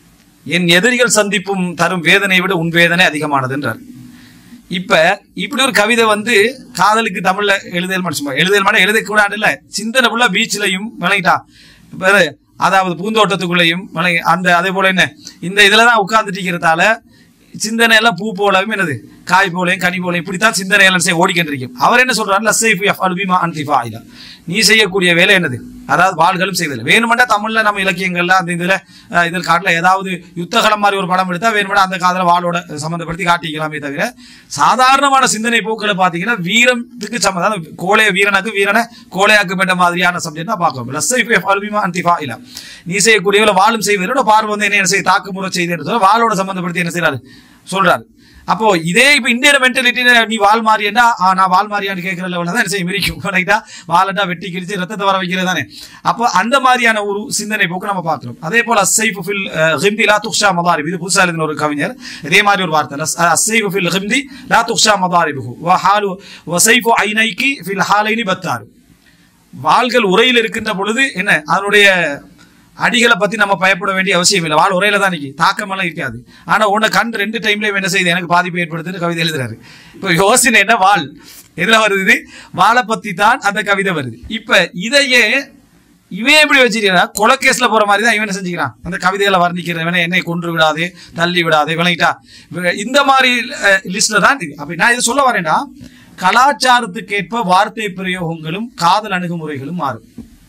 என் எதிரிகள் சந்திப்பும் தரும் வேதனை விட உன் வேதனை அதிகமானது என்றார் இப்ப இப்படி ஒரு கவிதை வந்து காதலுக்கு தமிழ்ல எழுதல் மட்டும் எழுதல் மட்டும் எழுதக்கூடாது இல்ல சிந்தனை ஃபுல்லா பீச்லயும் விளங்கிட்டா இப்ப அதாவது பூந்தோட்டத்துக்குள்ளேயும் விளங்கி அந்த அதே போல என்ன இந்த இதுலதான் உட்கார்ந்துட்டு இருக்கிறதால சிந்தனை எல்லாம் பூ போலவும் என்னது காய் போலையும் கனி போலையும் இப்படித்தான் சிந்தனை எல்லாம் செய்ய ஓடிக்கிட்டு இருக்கும் அவர் என்ன சொல்றாரு லஸ்ஸைஃபு யஃப்அலு பிமா அன்தி ஃபாயிலா நீ செய்யக்கூடிய வேலை என்னது அதாவது வாள்களும் செய்வதில்லை வேணுமெண்டா தமிழ்ல நம்ம இலக்கியங்கள்ல அந்த இதுல அஹ், இதில் காட்டல ஏதாவது யுத்தகலம் மாதிரி ஒரு படம் எடுத்தா வேணுமெண்டா அந்த காதல வாளோட சம்மந்தப்படுத்தி காட்டிக்கலாமே தவிர சாதாரணமான சிந்தனை போக்களை பாத்தீங்கன்னா வீரத்துக்கு சம்மந்தம் அதாவது கோழைய வீரனுக்கு வீரனை கோழையாக்கப்பட்ட மாதிரியான சப்ஜெக்ட் தான் பார்க்கணும் லஸ்ஸைஃபு யஃப்அலு பிமா அன்தி ஃபாயிலா நீ செய்யக்கூடியவளை வாழும் செய்வதோட பார்வை வந்து என்ன செய்ய தாக்குமுறை செய்து வாளோட சம்மந்தப்படுத்தி என்ன செய்யறாரு சொல்றாரு அப்போ இதே இப்ப இந்தியன் மென்டாலிட்டி நீ வால் மாறியண்டா ஆ, நான் வால் மாறியான்னு கேட்கிற லெவலில் தான் என்ன செய்ய மிரிக்கும் ரைட்டா வாலண்டா வெட்டி கிழிச்சு ரத்தத்தை வர வைக்கிறது தானே அப்போ அந்த மாதிரியான ஒரு சிந்தனை போக்கு நம்ம பார்க்கிறோம் அதே போல அசைஃபு ஃபில் ஹிம்தி லா துக்ஷா மதாரிப் இது புதுசா எழுதின ஒரு கவிஞர் இதே மாதிரி ஒரு வார்த்தை அசைஃபு ஃபில் ஹிம்தி லா துக்ஷா மதாரிபுஹு வ ஹாலு வசைஃபு ஐனைக்கி ஃபில் ஹாலைனி பத்தாரு வாள்கள் உரையில் இருக்கின்ற பொழுது என்ன அதனுடைய அடிகளை பத்தி நம்ம பயப்பட வேண்டிய அவசியம் இல்லை வாள் உரையில தான் நிக்கி தாக்கமெல்லாம் இருக்காது ஆனா உன்னை கண் ரெண்டு டைம்ல என்ன செய்யுது எனக்கு பாதிப்பு ஏற்படுத்துன்னு கவிதை எழுதுறாரு இப்போ யோசனை என்ன வாள் எதுல வருது இது? வாளை பத்தி தான் அந்த கவிதை வருது இப்ப இதையே இவன் எப்படி வச்சிருக்கா கொலக்கேஸ்ல போற மாதிரி தான் இவன் என்ன செஞ்சுக்கிறான் அந்த கவிதைகளை வர்ணிக்கிறவன என்னை கொன்று விடாதே தள்ளி விடாதே விளங்கிட்டா இவ- இந்த மாதிரி லிஸ்ட்ல தான் இது அப்ப நான் இதை சொல்ல வரேன்னா கலாச்சாரத்துக்கேற்ப வார்த்தை பிரயோகங்களும் காதல் அணுகுமுறைகளும் மாறும்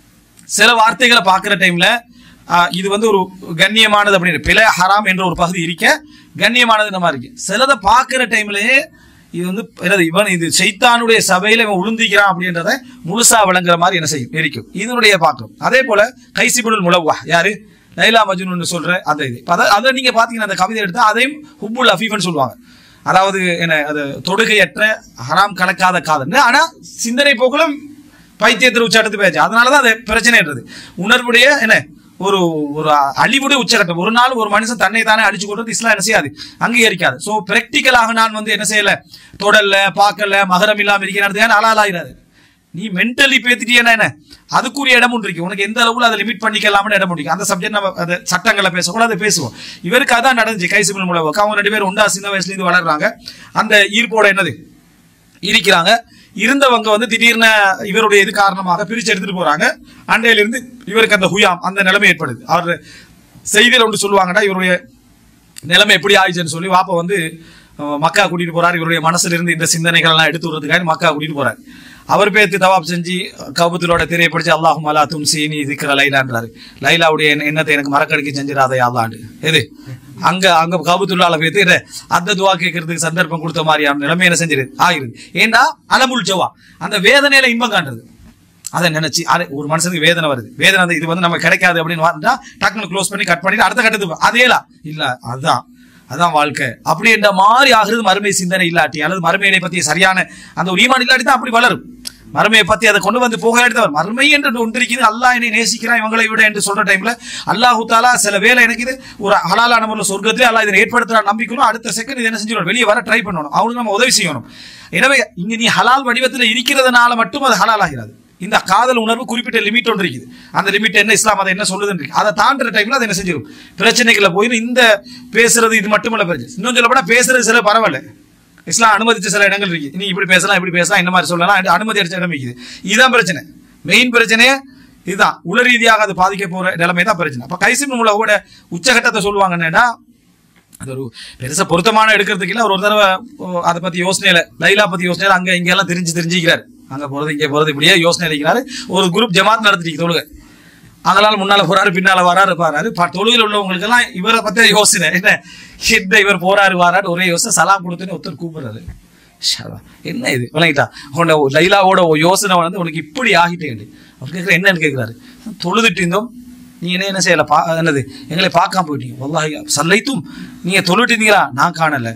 சில வார்த்தைகளை பார்க்குற டைம்ல இது வந்து ஒரு கண்ணியமானது அப்படின்னு பிழை ஹராம் என்ற ஒரு பகுதி இருக்க கண்ணியமானது இந்த மாதிரி இருக்கு சிலதை பார்க்குற டைம்லயே இது வந்து என்னது இவன் இது சைத்தானுடைய சபையில இவன் உளுந்திக்கிறான் அப்படின்றத முழுசா விளங்குற மாதிரி என்ன செய்யும் இருக்கும் இதனுடைய பார்க்கும் அதே போல கைசிபுல் முலவா யாரு லைலா மஜ்னூன்னு சொல்ற அந்த இது இப்ப அதை அதை நீங்க பாத்தீங்கன்னா அந்த கவிதை எடுத்தா அதையும் ஹுப்புல் அஃபீஃப்னு சொல்லுவாங்க அதாவது என்ன அது தொடுகையற்ற ஹராம் கலக்காத காதல் ஆனா சிந்தனை போக்கிலும் பைத்தியத்தில் உச்சாட்டத்து பேச்சு அதனாலதான் அது பிரச்சனைன்றது உணர்வுடைய என்ன ஒரு ஒரு அழிவுடைய உச்சகட்டம் ஒரு நாள் ஒரு மனுஷன் தன்னை தானே அழிச்சு கொள்றது இஸ்லாம் என்ன செய்யாது அங்கீகரிக்காது சோ பிராக்டிக்கலாக நான் வந்து என்ன செய்யல தொடல்ல பார்க்கல மகரம் இல்லாம இருக்கிறேன் அலாலாயிராது நீ மென்டலி பேத்திட்டியனா என்ன அதுக்குரிய இடம் ஒன்று இருக்கு உனக்கு எந்த அளவுல அதை லிமிட் பண்ணிக்கலாம்னு இடம் இருக்கு அந்த சப்ஜெக்ட் நம்ம அந்த சட்டங்களை பேசக்கூட அதை பேசுவோம் இவருக்கு அதான் நடந்துச்சு கைசிபிள் மூலம் அவங்க ரெண்டு பேரும் உண்டா சின்ன வயசுல இருந்து வளர்றாங்க அந்த ஈர்ப்போட என்னது இருக்கிறாங்க இருந்தவங்க வந்து திடீர்னு இவருடைய இது காரணமாக பிரிச்சு எடுத்துட்டு போறாங்க அண்டையில இருந்து இவருக்கு அந்த ஹுயாம் அந்த நிலைமை ஏற்படுது அவர் செய்தியில் ஒன்று சொல்லுவாங்கடா இவருடைய நிலைமை எப்படி ஆயிடுச்சுன்னு சொல்லி வாப்பா வந்து அஹ், மக்கா கூட்டிட்டு போறாரு இவருடைய மனசுல இருந்து இந்த சிந்தனைகள் எல்லாம் எடுத்து விடுறதுக்காக மக்கா கூட்டிட்டு போறாரு அவர் பேத்து தவாப் செஞ்சு கபுத்தலோட திரையை படிச்சு அல்லாஹும் அலா தும்சி நீ இருக்கிற லைலான்றாரு லைலாவுடைய எண்ண- எண்ணத்தை எனக்கு மறக்கடிக்க செஞ்சிடாதே அல்லாண்டு எது அங்க அங்க கபுத்துள்ளால பேத்து இத அந்த துவா கேட்கறதுக்கு சந்தர்ப்பம் கொடுத்த மாதிரியான நிலைமை என்ன செஞ்சிரு ஆகிருது ஏண்டா அலமுல் ஜவா அந்த வேதனையில இன்பம் காண்றது அதை நினைச்சு அது ஒரு மனுஷனுக்கு வேதனை வருது வேதனை வந்து இது வந்து நம்ம கிடைக்காது அப்படின்னு வந்தா டக்குனு க்ளோஸ் பண்ணி கட் பண்ணிட்டு அடுத்த கட்டத்துக்கு அதேலா இல்ல அதுதான் அதான் வாழ்க்கை அப்படின்ற மாதிரி ஆகுறது மறுமை சிந்தனை இல்லாட்டி அல்லது மறுமையை பத்தி சரியான அந்த ஒரு ஈமான் இல்லாட்டி தான் அப்படி வளரும் மறுமையை பத்தி அதை கொண்டு வந்து போக எடுத்தவர் மறுமை என்று ஒன்று இருக்குது அல்லாஹ் என்னை நேசிக்கிறான் இவங்களை விட என்று சொல்ற டைம்ல அல்லாஹு தாலா சில வேலை எனக்கு இது ஒரு ஹலாலான முறையில் சொர்க்கத்திலே அல்லாஹ் இதை ஏற்படுத்துற நம்பிக்கணும் அடுத்த செகண்ட் இது என்ன செஞ்சிடணும் வெளியே வர ட்ரை பண்ணணும் அவனுக்கு நம்ம உதவி செய்யணும் எனவே இங்க நீ ஹலால் வடிவத்தில் இருக்கிறதுனால மட்டும் அது ஹலால் ஆகிறது இந்த காதல் உணர்வு குறிப்பிட்ட லிமிட் ஒன்று இருக்குது அந்த லிமிட் என்ன இஸ்லாம் அதை என்ன சொல்லுதுன்னு இருக்கு அதை தாண்டுற டைம்ல அதை என்ன செஞ்சிடும் பிரச்சனைகளை போய் இந்த பேசுறது இது மட்டுமல்ல பிரச்சனை இன்னும் சொல்ல போனா பேசுறது சில பரவாயில்ல இஸ்லாம் அனுமதிச்ச சில இடங்கள் இருக்கு நீ இப்படி பேசலாம் இப்படி பேசலாம் இந்த மாதிரி சொல்லலாம் அது அனுமதி அடிச்ச இடம் இருக்குது இதுதான் பிரச்சனை மெயின் பிரச்சனையே இதுதான் உள ரீதியாக அது பாதிக்க போற நிலைமை தான் பிரச்சனை அப்ப கைசிம் உலகோட உச்சகட்டத்தை சொல்லுவாங்க என்னன்னா அது ஒரு பெருசா பொருத்தமான எடுக்கிறதுக்கு இல்ல ஒரு ஒரு தடவை ஓ, அதை பத்தி யோசனையில லைலா பத்தி யோசனையில அங்க இங்க எல்லாம் தெரிஞ்சு தெரிஞ்சுக்கிறாரு அங்க போறது இங்க போறது இப்படியே யோசனை அளிக்கிறாரு ஒரு குரூப் ஜமாத் நடத்திட்டு தொழுகை அதனால முன்னால போறாரு பின்னால வராரு பாராரு ப- தொழுகையில் உள்ளவங்களுக்கு எல்லாம் இவரை பத்தி யோசனை என்ன இந்த இவர் போறாரு வாராரு ஒரே யோசனை சலாம் கொடுத்துன்னு ஒருத்தர் கூப்பிடுறாரு ஷாலா, என்ன இது விளங்கிட்டா உன்னை லைலாவோட ஒரு யோசனை வந்து உனக்கு இப்படி ஆகிட்டேன் அவர் கேட்குற என்னன்னு கேட்குறாரு தொழுதுட்டு இருந்தோம் நீ என்ன என்ன செய்யல பா என்னது எங்களை பார்க்காம போயிட்டீங்க வல்லாஹி சல்லைத்தும் நீங்க தொழுட்டு இருந்தீங்களா நான் காணல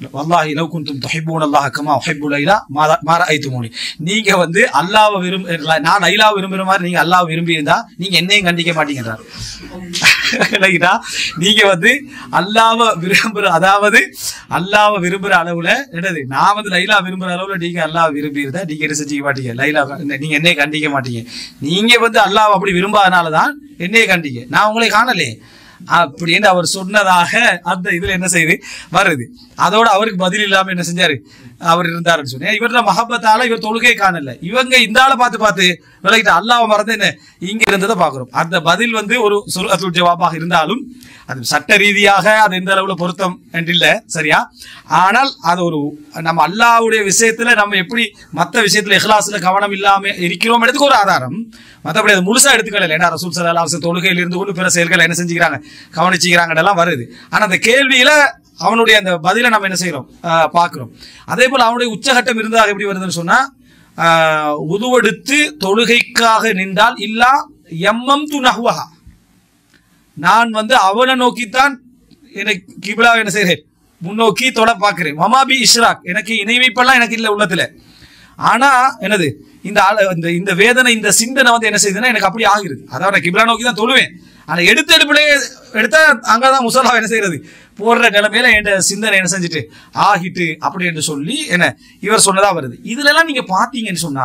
வல்லாஹி லவ் குந்தும் துஹிப்பூன அல்லாஹ் கமா உஹிப்பு லைலா மா- மா ரஅய்துமூனி நீங்க வந்து அல்லாஹ்வை விரும்ப நான் லைலாவை விரும்புற மாதிரி நீங்க அல்லாஹ்வை விரும்பி இருந்தா நீங்க என்னையும் கண்டிக்க மாட்டீங்கன்றார் இல்லைங்களா நீங்க வந்து அல்லாஹ்வை விரும்புற அதாவது அல்லாஹ்வை விரும்புற அளவுல என்னது நான் வந்து லைலா விரும்புற அளவுல நீங்க அல்லாஹ் விரும்பி இருந்தா நீங்க என்ன செஞ்சுக்க மாட்டீங்க லைலா நீங்க என்னைய கண்டிக்க மாட்டீங்க நீங்க வந்து அல்லாஹ் அப்படி விரும்பாதனால தான் என்னைய கண்டிக்க நான் உங்களை காணலே அப்படின்னு அவர் சொன்னதாக அந்த இதுல என்ன செய்யுது வருது அதோட அவருக்கு பதில் இல்லாம என்ன செஞ்சாரு அவர் இருந்தாருன்னு சொன்னேன் இவர்ல மஹபத்தால இவர் தொழுகை காணல இவங்க இந்த ஆளை பார்த்து பார்த்து விலகிட்டு அல்லாஹ் மறந்து என்ன இங்க இருந்ததை பாக்குறோம் அந்த பதில் வந்து ஒரு சுருஅத்துல் ஜவாபாக இருந்தாலும் அது சட்ட ரீதியாக அது எந்த அளவுல பொருத்தம் என்று இல்ல சரியா ஆனால் அது ஒரு நம்ம அல்லாஹ்வுடைய விஷயத்துல நம்ம எப்படி மத்த விஷயத்துல இஹ்லாஸ்ல கவனம் இல்லாம இருக்கிறோம் எடுத்துக்கு ஒரு ஆதாரம் மற்றபடி அது முழுசா எடுத்துக்கல ஏன்னா ரசூல் சல்லா அலுவலம் தொழுகையில் இருந்து கொண்டு பிற செயல்களை என்ன செஞ்சுக்கிறாங்க கவனிச்சுக்கிறாங்கலாம் வருது ஆனா அந்த கேள்வியில அவனுடைய அந்த பதிலை நம்ம என்ன செய்யறோம் ஆஹ் பார்க்கிறோம் அதே போல அவனுடைய உச்சகட்டம் இருந்தால் எப்படி வருதுன்னு சொன்னா ஆஹ் உதுவெடுத்து தொழுகைக்காக நின்றால் இல்லா எம்மம் து நஹ்வஹா நான் வந்து அவனை நோக்கித்தான் எனக்கு கிபிலா என்ன செய்கிறேன் முன்னோக்கி தொட பார்க்கிறேன் மமாபி இஷ்ராக் எனக்கு இணை வைப்பெல்லாம் எனக்கு இல்லை உள்ளத்துல ஆனா என்னது இந்த ஆள- இந்த இந்த வேதனை இந்த சிந்தனை வந்து என்ன செய்யுதுன்னா எனக்கு அப்படி ஆகிருது அதாவது நான் கிபிலா நோக்கி தான் தொழுவேன் ஆனா எடுத்த எடுப்பிலே எடுத்தா அங்கதான் முசல்லா என்ன செய்யறது போடுற நிலைமையில என் சிந்தனை என்ன செஞ்சுட்டு ஆகிட்டு அப்படி என்று சொல்லி என்ன இவர் சொன்னதா வருது இதுல எல்லாம் நீங்க பாத்தீங்கன்னு சொன்னா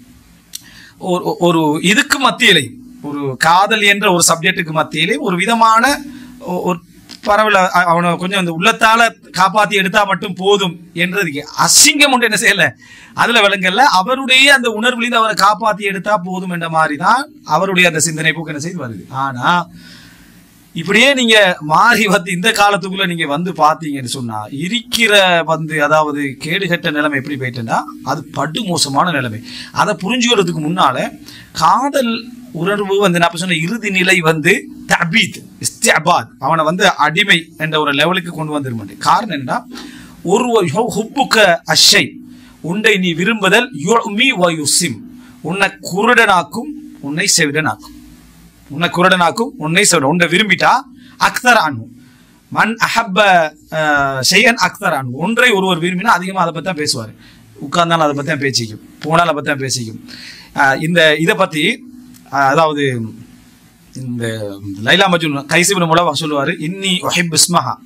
ஒரு ஒரு இதுக்கு மத்தியிலே ஒரு காதல் என்ற ஒரு சப்ஜெக்ட்டுக்கு மத்தியிலே ஒரு விதமான ஒ- ஒரு பரவல அ- அவனை கொஞ்சம் அந்த உள்ளத்தால காப்பாத்தி எடுத்தா மட்டும் போதும் என்றதுக்கு அசிங்கம் ஒன்று என்ன செய்யல அதுல விளங்கல்ல அவருடைய அந்த உணர்வுலேருந்து அவரை காப்பாத்தி எடுத்தா போதும் என்ற மாதிரி தான் அவருடைய அந்த சிந்தனை போக்கு என்ன செய்து வருது ஆனா இப்படியே நீங்க மாறி வந்து இந்த காலத்துக்குள்ள நீங்க வந்து பாத்தீங்கன்னு சொன்னா இருக்கிற வந்து அதாவது கேடுகட்ட நிலைமை எப்படி போயிட்டுன்னா அது படு மோசமான நிலைமை அதை புரிஞ்சுக்கிறதுக்கு முன்னால காதல் உணர்வு வந்து நான் இப்ப சொன்ன இறுதி நிலை வந்து தபீத் இஸ்திஅபாத் அவனை வந்து அடிமை என்ற ஒரு லெவலுக்கு கொண்டு வந்துருமாட்டேன் காரணம் என்னன்னா ஒரு ஒரு ஹு- ஹுப்புக்க அஷை உன்னை நீ விரும்புதல் யுமி வ யுசிம் உன்னை குருடனாக்கும் உன்னை செவிடனாக்கும் உன்னை குருடனாக்கும் உன்னை சொல்ற உன்னை விரும்பிட்டா அக்தர் அனு மன் அஹப்ப அஹ், ஷையன் அக்தர் அனு ஒன்றை ஒருவர் விரும்பினா அதிகமாக அதை பற்றி தான் பேசுவார் உட்கார்ந்தாலும் அதை பற்றி தான் பேசிக்கும் போனாலும் அதை பற்றி தான் பேசிக்கும் அஹ், இந்த இதை பற்றி அஹ், அதாவது இந்த லைலா மஜுன் கைசிபின் மூலம் சொல்லுவார் இன்னி ஒஹிப் இஸ்மஹா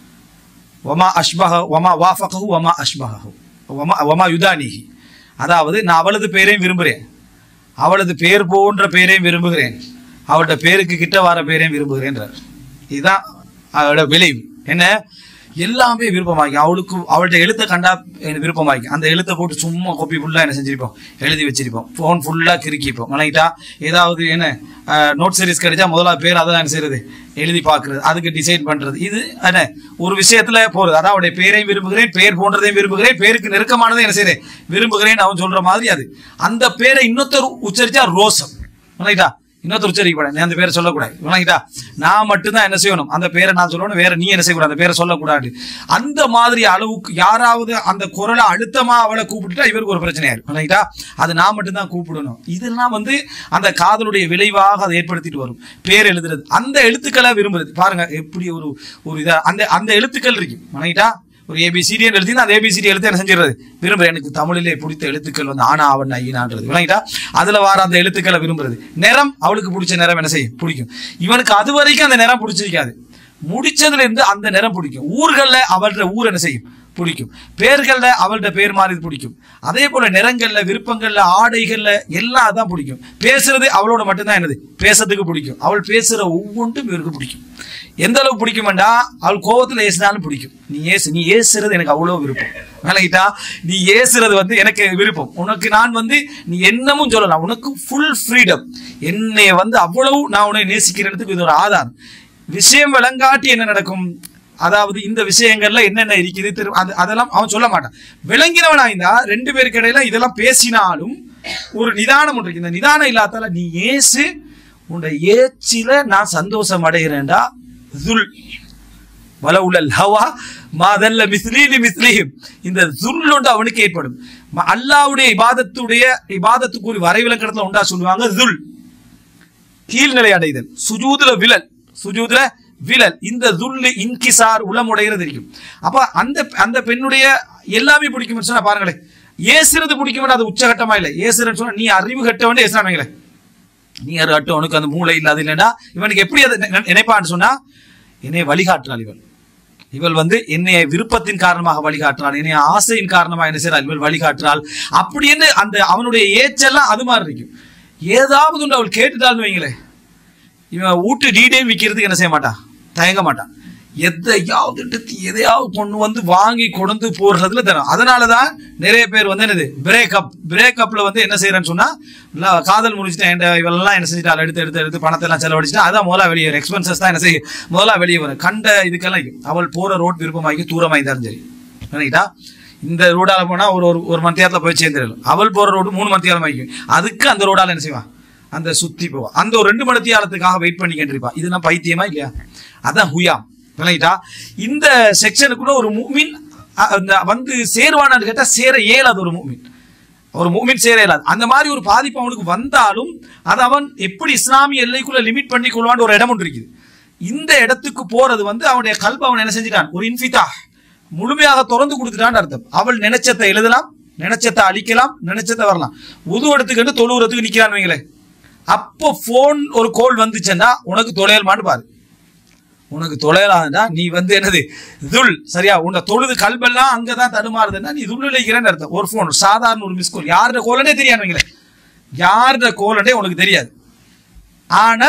ஒமா அஷ்பஹ ஒமா வாஃபகஹு ஒமா அஷ்பஹு ஒமா ஒமா யுதானிஹி அதாவது நான் அவளது பேரையும் விரும்புகிறேன் அவளது பேர் போன்ற பேரையும் விரும்புகிறேன் அவளோட பேருக்கு கிட்ட வர பேரையும் விரும்புகிறேன்றார் இதுதான் அவளோட விளைவு என்ன எல்லாமே விருப்பமாக்கி அவளுக்கு அவள்கிட்ட எழுத்தை கண்டா எனக்கு விருப்பமாக்கி அந்த எழுத்தை போட்டு சும்மா கோப்பி ஃபுல்லாக என்ன செஞ்சிருப்போம் எழுதி வச்சிருப்போம் ஃபோன் ஃபுல்லாக கிறுக்கிப்போம் வணங்கிட்டா ஏதாவது என்ன நோட் சீரிஸ் கிடைச்சா முதல்ல பேர் அதை என்ன செய்யறது எழுதி பார்க்கறது அதுக்கு டிசைன் பண்றது இது என்ன ஒரு விஷயத்துல போறது அதான் அவருடைய பேரையும் விரும்புகிறேன் பேர் போன்றதையும் விரும்புகிறேன் பேருக்கு நெருக்கமானதை என்ன செய்யறேன் விரும்புகிறேன் அவன் சொல்ற மாதிரி அது அந்த பேரை இன்னொருத்தர் உச்சரிச்சா ரோசம் வணங்கிட்டா இன்னொருத்தர் உச்சரிக்கப்படாது நீ அந்த பேரை சொல்லக்கூடாது வணங்கிட்டா நான் மட்டும்தான் என்ன செய்யணும் அந்த பேரை நான் சொல்லணும் வேற நீ என்ன செய்யக்கூடாது அந்த பேரை சொல்லக்கூடாது அந்த மாதிரி அளவுக்கு யாராவது அந்த குரலை அழுத்தமா அவளை கூப்பிட்டுட்டா இவருக்கு ஒரு பிரச்சனையா இருக்கும் வணங்கிட்டா அது நான் மட்டும்தான் கூப்பிடணும் இதெல்லாம் வந்து அந்த காதலுடைய விளைவாக அதை ஏற்படுத்திட்டு வரும் பேர் எழுதுறது அந்த எழுத்துக்களை விரும்புறது பாருங்க எப்படி ஒரு ஒரு இதா அந்த அந்த எழுத்துக்கள் இருக்கு வணங்கிட்டா ஒரு ஏபிசிடி எழுதினா அந்த ஏபிசிடி எழுத்து என்ன செஞ்சிடுறது விரும்புறேன் எனக்கு தமிழிலே பிடித்த எழுத்துக்கள் வந்து ஆனா அவன் ஐயனான்றது விளங்கிட்டா அதுல வர அந்த எழுத்துக்களை விரும்புறது நிறம் அவளுக்கு பிடிச்ச நிறம் என்ன செய்யும் பிடிக்கும் இவனுக்கு அது வரைக்கும் அந்த நிறம் பிடிச்சிருக்காது முடிச்சதுல இருந்து அந்த நிறம் பிடிக்கும் ஊர்கள்ல அவளோட ஊர் என்ன செய்யும் பிடிக்கும் பேர்கள்ல அவள்கிட்ட பேர் மாறி பிடிக்கும் அதே போல நிறங்கள்ல விருப்பங்கள்ல ஆடைகள்ல எல்லாம் அதான் பிடிக்கும் பேசுறது அவளோட மட்டும்தான் என்னது பேசுறதுக்கு பிடிக்கும் அவள் பேசுற ஒவ்வொன்றும் இவருக்கு பிடிக்கும் எந்த அளவு பிடிக்குமெண்டா அவள் கோவத்துல ஏசினாலும் பிடிக்கும் நீ ஏசு நீ ஏசுறது எனக்கு அவ்வளவு விருப்பம் விளங்கிட்டா நீ ஏசுறது வந்து எனக்கு விருப்பம் உனக்கு நான் வந்து நீ என்னமும் சொல்லலாம் உனக்கு ஃபுல் ஃப்ரீடம் என்னை வந்து அவ்வளவு நான் உன்னை நேசிக்கிறதுக்கு இது ஒரு ஆதாரம் விஷயம் விளங்காட்டி என்ன நடக்கும் அதாவது இந்த விஷயங்கள்ல என்னென்ன இருக்குது திரு- அது அதெல்லாம் அவன் சொல்ல மாட்டான் விளங்கினவனா இருந்தா ரெண்டு பேருக்கு இடையில இதெல்லாம் பேசினாலும் ஒரு நிதானம் ஒன்று இருக்கு இந்த நிதானம் இல்லாதால நீ ஏசு உன்னுடைய ஏச்சில நான் சந்தோஷம் அடைகிறேன்டா துல் வலவுலல் ஹவா மாதல்ல மிஸ்லீலி மிஸ்லீஹிம் இந்த துர்லுண்டு அவனுக்கு ஏற்படும் ம- அல்லாஹ்வுடைய இபாதத்துடைய இபாதத்துக்கு ஒரு வரைவிலக்கணத்துல உண்டா சொல்லுவாங்க துல் கீழ்நிலை அடைதல் சுஜூதுல விழல் சுஜூதுல விழல் இந்த துல்லு இன்கிசார் உளமுடைகிறது இருக்கும் அப்ப அந்த அந்த பெண்ணுடைய எல்லாமே பிடிக்கும்னு சொன்னா பாருங்களேன் ஏசுறது பிடிக்கும்னு அது உச்சகட்டமா இல்லை ஏசுறன்னு சொன்னா நீ அறிவு கட்டவனே ஏசுறாங்களே நீ யாரு கட்டவனுக்கு அந்த மூளை இல்லாத இல்லைன்னா இவனுக்கு எப்படி அதை நினை- நினைப்பான்னு சொன்னா என்னை வழிகாட்டுறாள் இவள் இவள் வந்து என்னைய விருப்பத்தின் காரணமாக வழிகாட்டுறாள் என்னைய ஆசையின் காரணமாக என்ன செய்றாள் இவள் வழிகாட்டுறாள் அப்படின்னு அந்த அவனுடைய ஏச்செல்லாம் அது மாதிரி இருக்கும் ஏதாவது ஒன்று அவள் கேட்டுட்டாள்னு வைங்களேன் இவன் வீட்டு டீடைல் விற்கிறதுக்கு என்ன செய்ய மாட்டான் தயங்க மாட்டான் எதையாவது எடுத்து எதையாவது கொண்டு வந்து வாங்கி கொண்டு போடுறதுல தரும் அதனால தான் நிறைய பேர் வந்து என்னது பிரேக்கப் பிரேக்கப்ல வந்து என்ன செய்யறேன்னு சொன்னா இல்ல, காதல் முடிச்சுட்டேன் என் இவெல்லாம் என்ன செஞ்சுட்டாள் எடுத்து எடுத்து எடுத்து பணத்தை எல்லாம் செலவழிச்சுட்டு அதான் முதல்ல வெளியே வரும் எக்ஸ்பென்சஸ் தான் என்ன செய்யும் முதல்ல வெளியே வரும் கண்ட இதுக்கெல்லாம் இருக்கும். அவள் போற ரோட் விருப்பமாக்கி தூரமாக இருந்தாலும் சரி சரிங்களா இந்த ரோடால போனா ஒரு ஒரு ஒரு மணி நேரத்துல போய் சேர்ந்துடலாம் அவள் போற ரோடு மூணு மணி நேரம் ஆகிக்கும் அதுக்கு அந்த ரோடால என்ன செய்வான் அந்த சுத்தி போவான் அந்த ஒரு ரெண்டு மணி நேரத்துக்காக வெயிட் பண்ணிக்கிட்டு இருப்பான் இதுனா பைத்தியமா இல்லையா அதான் ஹுயாம் விளங்கிட்டா இந்த செக்ஷனுக்குள்ள ஒரு மூமின் அ- அந்த வந்து சேருவானான்னு கேட்டா சேர இயலாது ஒரு மூமின் ஒரு மூமின் சேர இயலாது அந்த மாதிரி ஒரு பாதிப்பு அவனுக்கு வந்தாலும் அது அவன் எப்படி இஸ்லாமிய எல்லைக்குள்ள லிமிட் பண்ணி கொள்வான்னு ஒரு இடம் ஒன்று இருக்குது இந்த இடத்துக்கு போறது வந்து அவனுடைய கல்ப அவன் என்ன செஞ்சிட்டான் ஒரு இன்ஃபிதா முழுமையாக திறந்து கொடுத்துட்டான்னு அர்த்தம் அவள் நினைச்சத்தை எழுதலாம் நினைச்சத்தை அழிக்கலாம் நினைச்சத்தை வரலாம் உது எடுத்துக்கிட்டு தொழுவுறதுக்கு நிக்கிறான்னு வைங்களேன் அப்போ ஃபோன் ஒரு கோல் வந்துச்சுன்னா உனக்கு தொலையல்மான்னு பாரு உனக்கு தொலைலாதுன்னா நீ வந்து என்னது துல் சரியா உன்னை தொழுது கல்பெல்லாம் அங்கதான் தடுமாறுதுன்னா நீ துள்ளிக்கிறேன்னு அர்த்தம் ஒரு ஃபோன் சாதாரண ஒரு மிஸ் கால் யாரோட கோலனே தெரியாது வைங்களேன் யாரோட கோலனே உனக்கு தெரியாது ஆனா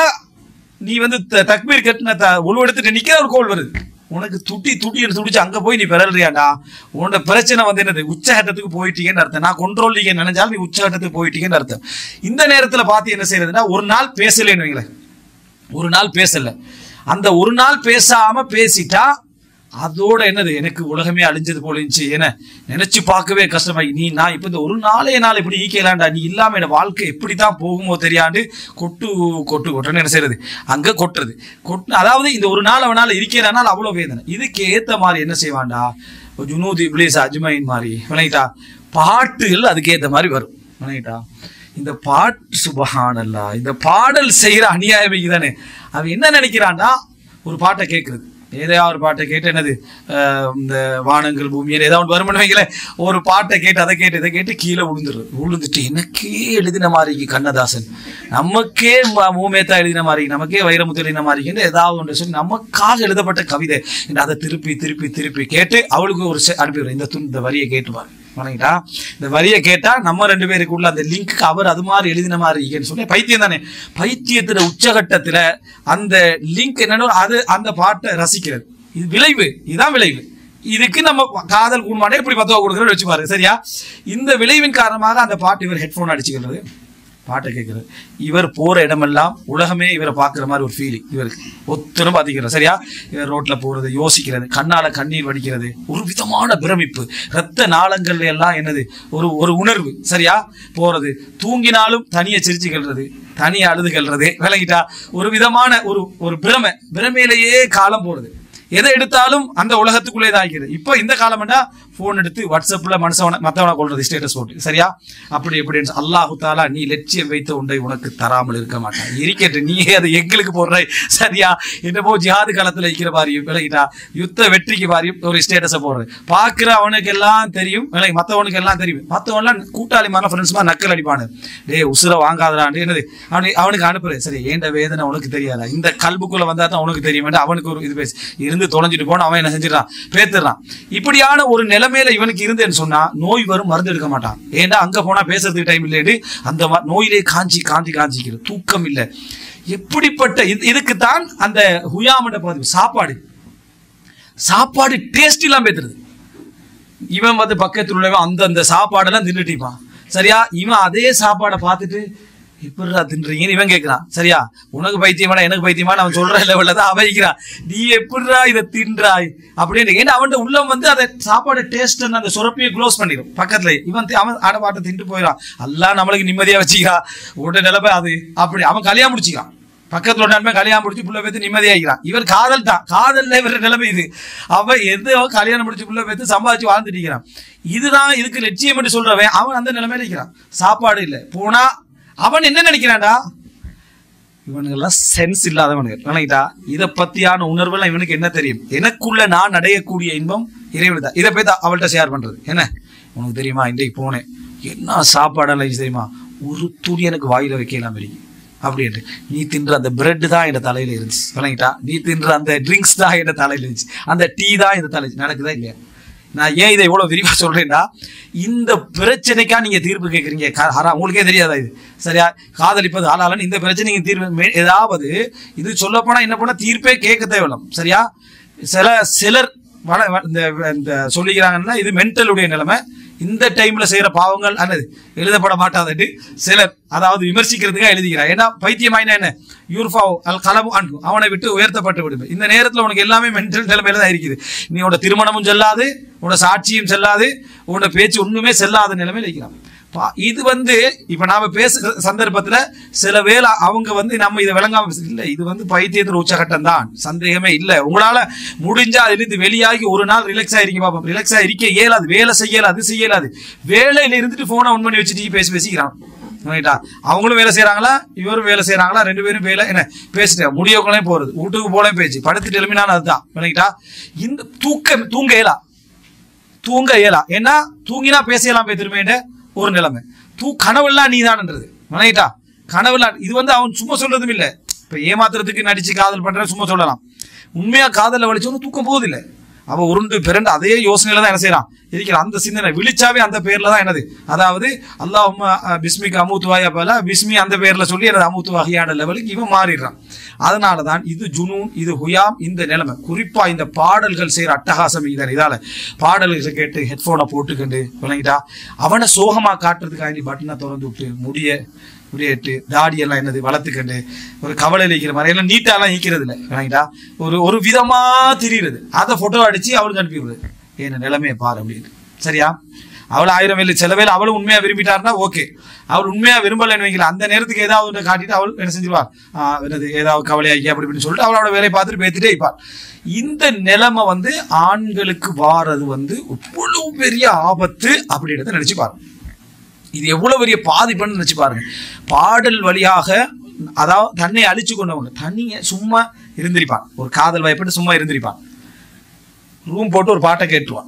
நீ வந்து த- தக்பீர் கட்டின த உழுவெடுத்துட்டு நிக்கிற ஒரு கோல் வருது உனக்கு துட்டி துட்டி துடிச்சு அங்க போய் நீ பிறல்றியாடா உன்னோட பிரச்சனை வந்து என்னது உச்சகட்டத்துக்கு போயிட்டீங்கன்னு அர்த்தம் நான் கொண்ட்ரோல் நீங்க நினைச்சாலும் நீ உச்சகட்டத்துக்கு போயிட்டீங்கன்னு அர்த்தம் இந்த நேரத்துல பார்த்து என்ன செய்யறதுன்னா ஒரு நாள் பேசலைன்னு வைங்களேன் ஒரு நாள் பேசல அந்த ஒரு நாள் பேசாம பேசிட்டா அதோட என்னது எனக்கு உலகமே அழிஞ்சது போல இருந்துச்சு என்ன நினைச்சு பார்க்கவே கஷ்டமாயி நீ நான் இப்ப இந்த ஒரு நாளே நாள் இப்படி ஈக்கலாண்டா நீ இல்லாம என் வாழ்க்கை எப்படி தான் போகுமோ தெரியாண்டு கொட்டு கொட்டு கொட்டுன்னு என்ன செய்யறது அங்க கொட்டுறது கொட்டு அதாவது இந்த ஒரு நாள் அவனால இருக்கிறனால அவ்வளவு வேதனை இதுக்கு ஏத்த மாதிரி என்ன செய்வான்டா ஜுனூத் இப்ளீஸ் அஜ்மைன் மாதிரி விளங்கிட்டா பாட்டுகள் அதுக்கு ஏத்த மாதிரி வரும் விளங்கிட்டா இந்த பாட்டு சுபஹானல்லா இந்த பாடல் செய்யற அநியாயம் தானே அவன் என்ன நினைக்கிறான்டா ஒரு பாட்டை கேட்கறது ஏதாவது ஒரு பாட்டை கேட்டு என்னது அஹ் இந்த வானங்கள் பூமியில் ஏதாவது ஒன்று வருமானு வைங்களேன் ஒரு பாட்டை கேட்டு அதை கேட்டு இதை கேட்டு கீழே விழுந்துடுறது விழுந்துட்டு எனக்கே எழுதின மாதிரி கண்ணதாசன் நமக்கே ம- மூமேத்தா எழுதின மாதிரி நமக்கே வைரமுத்து எழுதின மாதிரி ஏதாவது ஒன்று சொல்லி நமக்காக எழுதப்பட்ட கவிதை என்று அதை திருப்பி திருப்பி திருப்பி கேட்டு அவளுக்கு ஒரு செ- அனுப்பிடுறேன் இந்த துண் இந்த வரியை கேட்டுப்பாரு வணங்கிட்டா இந்த வரியை கேட்டா நம்ம ரெண்டு பேருக்குள்ள அந்த லிங்க் அவர் அது மாதிரி எழுதின மாதிரி இருக்கேன்னு சொல்லி பைத்தியம் தானே பைத்தியத்துல உச்சகட்டத்துல அந்த லிங்க் என்னன்னு அது அந்த பாட்டை ரசிக்கிறது இது விளைவு இதுதான் விளைவு இதுக்கு நம்ம காதல் கூண்மானே இப்படி பத்துவா கொடுக்குறது வச்சு பாருங்க சரியா இந்த விளைவின் காரணமாக அந்த பாட்டு இவர் ஹெட்ஃபோன் அடிச்சுக்கிறது பாட்டை கேட்கிறது இவர் போற இடமெல்லாம் உலகமே இவரை பார்க்குற மாதிரி ஒரு ஃபீலிங் இவருக்கு ஒத்தரும் பாதிக்கிறார் சரியா இவர் ரோட்ல போறது யோசிக்கிறது கண்ணால கண்ணீர் வடிக்கிறது ஒரு விதமான பிரமிப்பு ரத்த நாளங்கள்ல எல்லாம் என்னது ஒரு ஒரு உணர்வு சரியா போறது தூங்கினாலும் தனிய சிரிச்சுக்கிறது தனியா அழுதுகள்றது விளங்கிட்டா ஒரு விதமான ஒரு ஒரு பிரமை பிரமையிலேயே காலம் போறது எதை எடுத்தாலும் அந்த உலகத்துக்குள்ளே தான் ஆகிறது இப்போ இந்த காலம்னா ஃபோன் எடுத்து வாட்ஸ்அப்ல மனுஷவன மத்தவனை கொள்றது ஸ்டேட்டஸ் போட்டு சரியா அப்படி எப்படின்னு அல்லாஹு தாலா நீ லட்சியம் வைத்த உண்டை உனக்கு தராமல் இருக்க மாட்டான் இருக்கட்டு நீ அதை எங்களுக்கு போடுற சரியா என்னமோ ஜிஹாது காலத்துல இருக்கிற மாதிரி விலகிட்டா யுத்த வெற்றிக்கு மாதிரி ஒரு ஸ்டேட்டஸை போடுறது பாக்குற அவனுக்கு எல்லாம் தெரியும் விலகி மத்தவனுக்கு எல்லாம் தெரியும் மத்தவன்லாம் கூட்டாளி மாதிரி ஃப்ரெண்ட்ஸ் மாதிரி நக்கல் அடிப்பானு டேய் உசுர வாங்காதடான்னு என்னது அவனுக்கு அவனுக்கு அனுப்புறேன் சரி ஏண்ட வேதனை உனக்கு தெரியாதா இந்த கல்புக்குள்ள வந்தா தான் உனக்கு தெரியும் அவனுக்கு ஒரு இது பேசு இருந்து தொலைஞ்சிட்டு போன அவன் என்ன செஞ்சிடறான் பேத்துறான் இப்படியான ஒரு நிலைமையில இவனுக்கு இருந்தேன்னு சொன்னா நோய் வரும் மருந்து எடுக்க மாட்டான் ஏன்டா அங்க போனா பேசுறதுக்கு டைம் இல்லையேடு அந்த மா- நோயிலே காஞ்சி காஞ்சி காஞ்சிக்கிற தூக்கம் இல்லை எப்படிப்பட்ட இது- இதுக்குத்தான் அந்த ஹுயாமண்ட பதிவு சாப்பாடு சாப்பாடு டேஸ்ட் இல்லாம பேத்துறது இவன் வந்து பக்கத்துல உள்ளவன் அந்த அந்த சாப்பாடெல்லாம் தின்னுட்டிப்பான் சரியா இவன் அதே சாப்பாடை பார்த்துட்டு எப்படிடா தின்றீங்கன்னு இவன் கேட்கிறான் சரியா உனக்கு பைத்தியமாடா எனக்கு பைத்தியமான அவன் சொல்ற லெவல்ல தான் அவன் வைக்கிறான் நீ எப்படிடா இதை தின்றாய் அப்படின்னு ஏன்னா அவன் உள்ளம் வந்து அதை சாப்பாடு டேஸ்ட் அந்த சுரப்பியை க்ளோஸ் பண்ணிடும் பக்கத்துல இவன் தி- அவன் ஆடப்பாட்டை தின்ட்டு போயிடான் எல்லாம் நம்மளுக்கு நிம்மதியா வச்சுக்கிறா உடனே நிலைமை அது அப்படி அவன் கல்யாணம் முடிச்சுக்கான் பக்கத்துல ஒரு நன்மை கல்யாணம் முடிச்சு புள்ள பேத்து நிம்மதியாகிறான் இவர் காதல் தான் காதல்ல இவர் நிலைமை இது அவன் எதோ கல்யாணம் முடிச்சு புள்ள பேத்து சம்பாதிச்சு வாழ்ந்துட்டு இருக்கிறான் இதுதான் இதுக்கு லட்சியம் என்று சொல்றவன் அவன் அந்த நிலைமையில இருக்கிறான் சாப்பாடு இல்லை போனா அவன் என்ன நினைக்கிறான்டா இவனுங்கெல்லாம் சென்ஸ் இல்லாதவனுங்க விளங்கிட்டா இதை பத்தியான உணர்வுலாம் இவனுக்கு என்ன தெரியும் எனக்குள்ள நான் அடையக்கூடிய இன்பம் இறைவன் தான் இதை போய் தான் அவள்கிட்ட ஷேர் பண்றது என்ன உனக்கு தெரியுமா இன்றைக்கு போனேன் என்ன சாப்பாடெல்லாம் இருந்துச்சு தெரியுமா ஒரு துணி எனக்கு வாயில வைக்கலாம் இருக்கு அப்படின்ட்டு நீ தின்ற அந்த பிரெட் தான் என் தலையில இருந்துச்சு விளங்கிட்டா நீ தின்ற அந்த ட்ரிங்க்ஸ் தான் என் தலையில இருந்துச்சு அந்த டீ தான் என் தலையில நடக்குதா இல்லையா நான் ஏன் இதை இவ்வளவு விரிவா சொல்றேன்னா இந்த பிரச்சனைக்கா நீங்க தீர்ப்பு கேட்குறீங்க ஹரா உங்களுக்கே தெரியாதா இது சரியா காதலிப்பது ஆளாளன் இந்த பிரச்சனைக்கு தீர்வு மே- ஏதாவது இது சொல்லப் போனா என்ன பண்ணா தீர்ப்பே கேட்க தேவையில்லை சரியா சில சிலர் வள- வ- இந்த இந்த சொல்லிக்கிறாங்கன்னா இது மென்டலுடைய நிலைமை இந்த டைம்ல செய்யற பாவங்கள் அல்லது எழுதப்பட மாட்டாதட்டு சிலர் அதாவது விமர்சிக்கிறதுக்காக எழுதிக்கிறார் ஏன்னா பைத்தியமாயினா என்ன யூர்ஃபா அல் கலமு அன்பு அவனை விட்டு உயர்த்தப்பட்டு விடுமே இந்த நேரத்துல உனக்கு எல்லாமே மென்டல் நிலைமையில தான் இருக்குது நீ உன்னோட திருமணமும் செல்லாது உன்னோட சாட்சியும் செல்லாது உன்னோட பேச்சு ஒண்ணுமே செல்லாத நிலைமையில இருக்கிறான் பா- இது வந்து இப்ப நாம பேசுற சந்தர்ப்பத்துல சில வேளை அவங்க வந்து நம்ம இதை விளங்காம பேச- இல்ல இது வந்து பைத்தியத்தின் உச்சகட்டம் தான் சந்தேகமே இல்ல உங்களால முடிஞ்சா அதிலிருந்து வெளியாகி ஒரு நாள் ரிலாக்ஸ் ஆயிருங்க பாப்போம் ரிலாக்ஸ் இருக்க இயலாது வேலை செய்யல அது செய்யலாது வேலையில இருந்துட்டு போனை ஒன் பண்ணி வச்சுட்டு பேசி பேசிக்கிறான் ரைட்டா அவங்களும் வேலை செய்றாங்களா இவரும் வேலை செய்றாங்களா ரெண்டு பேரும் வேலை என்ன பேசிட்டு முடியவங்களே போறது வீட்டுக்கு போலே பேச்சு படுத்துட்டு எழுப்பினாலும் அதுதான் விளங்கிட்டா இந்த தூக்கம் தூங்க இயலா தூங்க இயலா ஏன்னா தூங்கினா பேசலாம் போய் திரும்பிட்டு ஒரு நிலைமை தூ கனவெல்லாம் நீதான்ன்றது வணங்கிட்டா கனவெல்லாம் இது வந்து அவன் சும்மா சொல்றதும் இல்ல இப்ப ஏமாத்துறதுக்கு நடிச்சு காதல் பண்ற சும்மா சொல்லலாம் உண்மையா காதல்ல வலிச்சவனு தூக்கம் போவதில்லை அவன் உருண்டு பிறண்டு அதே யோசனையில தான் என்ன செய்யறான் இருக்கிறான் அந்த சிந்தனை விழிச்சாவே அந்த பேர்ல தான் என்னது அதாவது அல்லாஹ் பிஸ்மிக்கு அமுத்துவாயா போல பிஸ்மி அந்த பேர்ல சொல்லி எனது அமுத்து வகையான லெவலுக்கு இவன் மாறிடுறான் அதனால தான் இது ஜுனூன் இது ஹுயாம் இந்த நிலைமை குறிப்பா இந்த பாடல்கள் செய்யற அட்டகாசம் இதன் இதால பாடல்களை கேட்டு ஹெட்போனை போட்டுக்கிண்டு விளங்கிட்டா அவனை சோகமா காட்டுறதுக்காண்டி பட்டனை திறந்து விட்டு முடிய முடியட்டு தாடியெல்லாம் என்னது வளர்த்துக்கண்டு ஒரு கவலை இழிக்கிற மாதிரி எல்லாம் நீட்டாலாம் ஈக்கிறது இல்லை விளங்கிட்டா ஒரு ஒரு விதமா திரியுறது அதை போட்டோ அடிச்சு அவளுக்கு அனுப்பிடுறது என்ன நிலைமையை பாரு அப்படின்னு சரியா அவள் ஆயிரம் வேலை சில வேலை அவளும் உண்மையா விரும்பிட்டாருன்னா ஓகே அவள் உண்மையா விரும்பலைன்னு வைக்கல அந்த நேரத்துக்கு ஏதாவது ஒன்று காட்டிட்டு அவள் என்ன செஞ்சிருவா ஆஹ் என்னது ஏதாவது கவலையாக்கி அப்படி இப்படின்னு சொல்லிட்டு அவளோட வேலையை பார்த்துட்டு பேத்துட்டே இருப்பாள் இந்த நிலைமை வந்து ஆண்களுக்கு வாரது வந்து இவ்வளவு பெரிய ஆபத்து அப்படின்றத நினைச்சு பாருங்க இது எவ்வளவு பெரிய பாதிப்புன்னு நினைச்சு பாருங்க பாடல் வழியாக அதாவது தன்னை அழிச்சு கொண்டவங்க தனிய சும்மா இருந்திருப்பான் ஒரு காதல் வயப்பட்டு சும்மா இருந்திருப்பான் ரூம் போட்டு ஒரு பாட்டை கேட்டுருவான்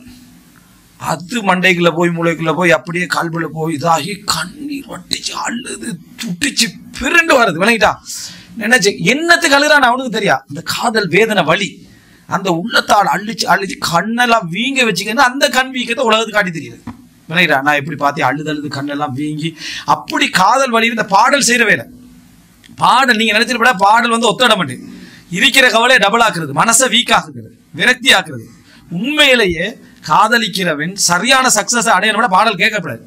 அது மண்டைக்குள்ள போய் மூளைக்குள்ள போய் அப்படியே கால்புல போய் இதாகி கண்ணீர் வட்டிச்சு அழுது துட்டிச்சு பிறண்டு வருது விளங்கிட்டா நினைச்சு என்னத்துக்கு அழுறான் அவனுக்கு தெரியா அந்த காதல் வேதனை வலி அந்த உள்ளத்தால் அழிச்சு அழிச்சு கண்ணெல்லாம் வீங்க வச்சுக்கன்னு அந்த கண் வீக்கத்தை உலகத்துக்கு காட்டி தெரியுது விளங்கிட்டா நான் எப்படி பார்த்தேன் அழுது அழுது கண்ணெல்லாம் வீங்கி அப்படி காதல் வழி இந்த பாடல் செய்யற வேலை பாடல் நீங்க நினைச்சிருப்பட பாடல் வந்து ஒத்தட மாட்டேன் இருக்கிற கவலையை டபுள் ஆக்குறது மனசை வீக் ஆக்குறது விரக்தி ஆக்குறது உண்மையிலேயே காதலிக்கிறவன் சரியான சக்சஸ் அடையணும்னா பாடல் கேட்கக்கூடாது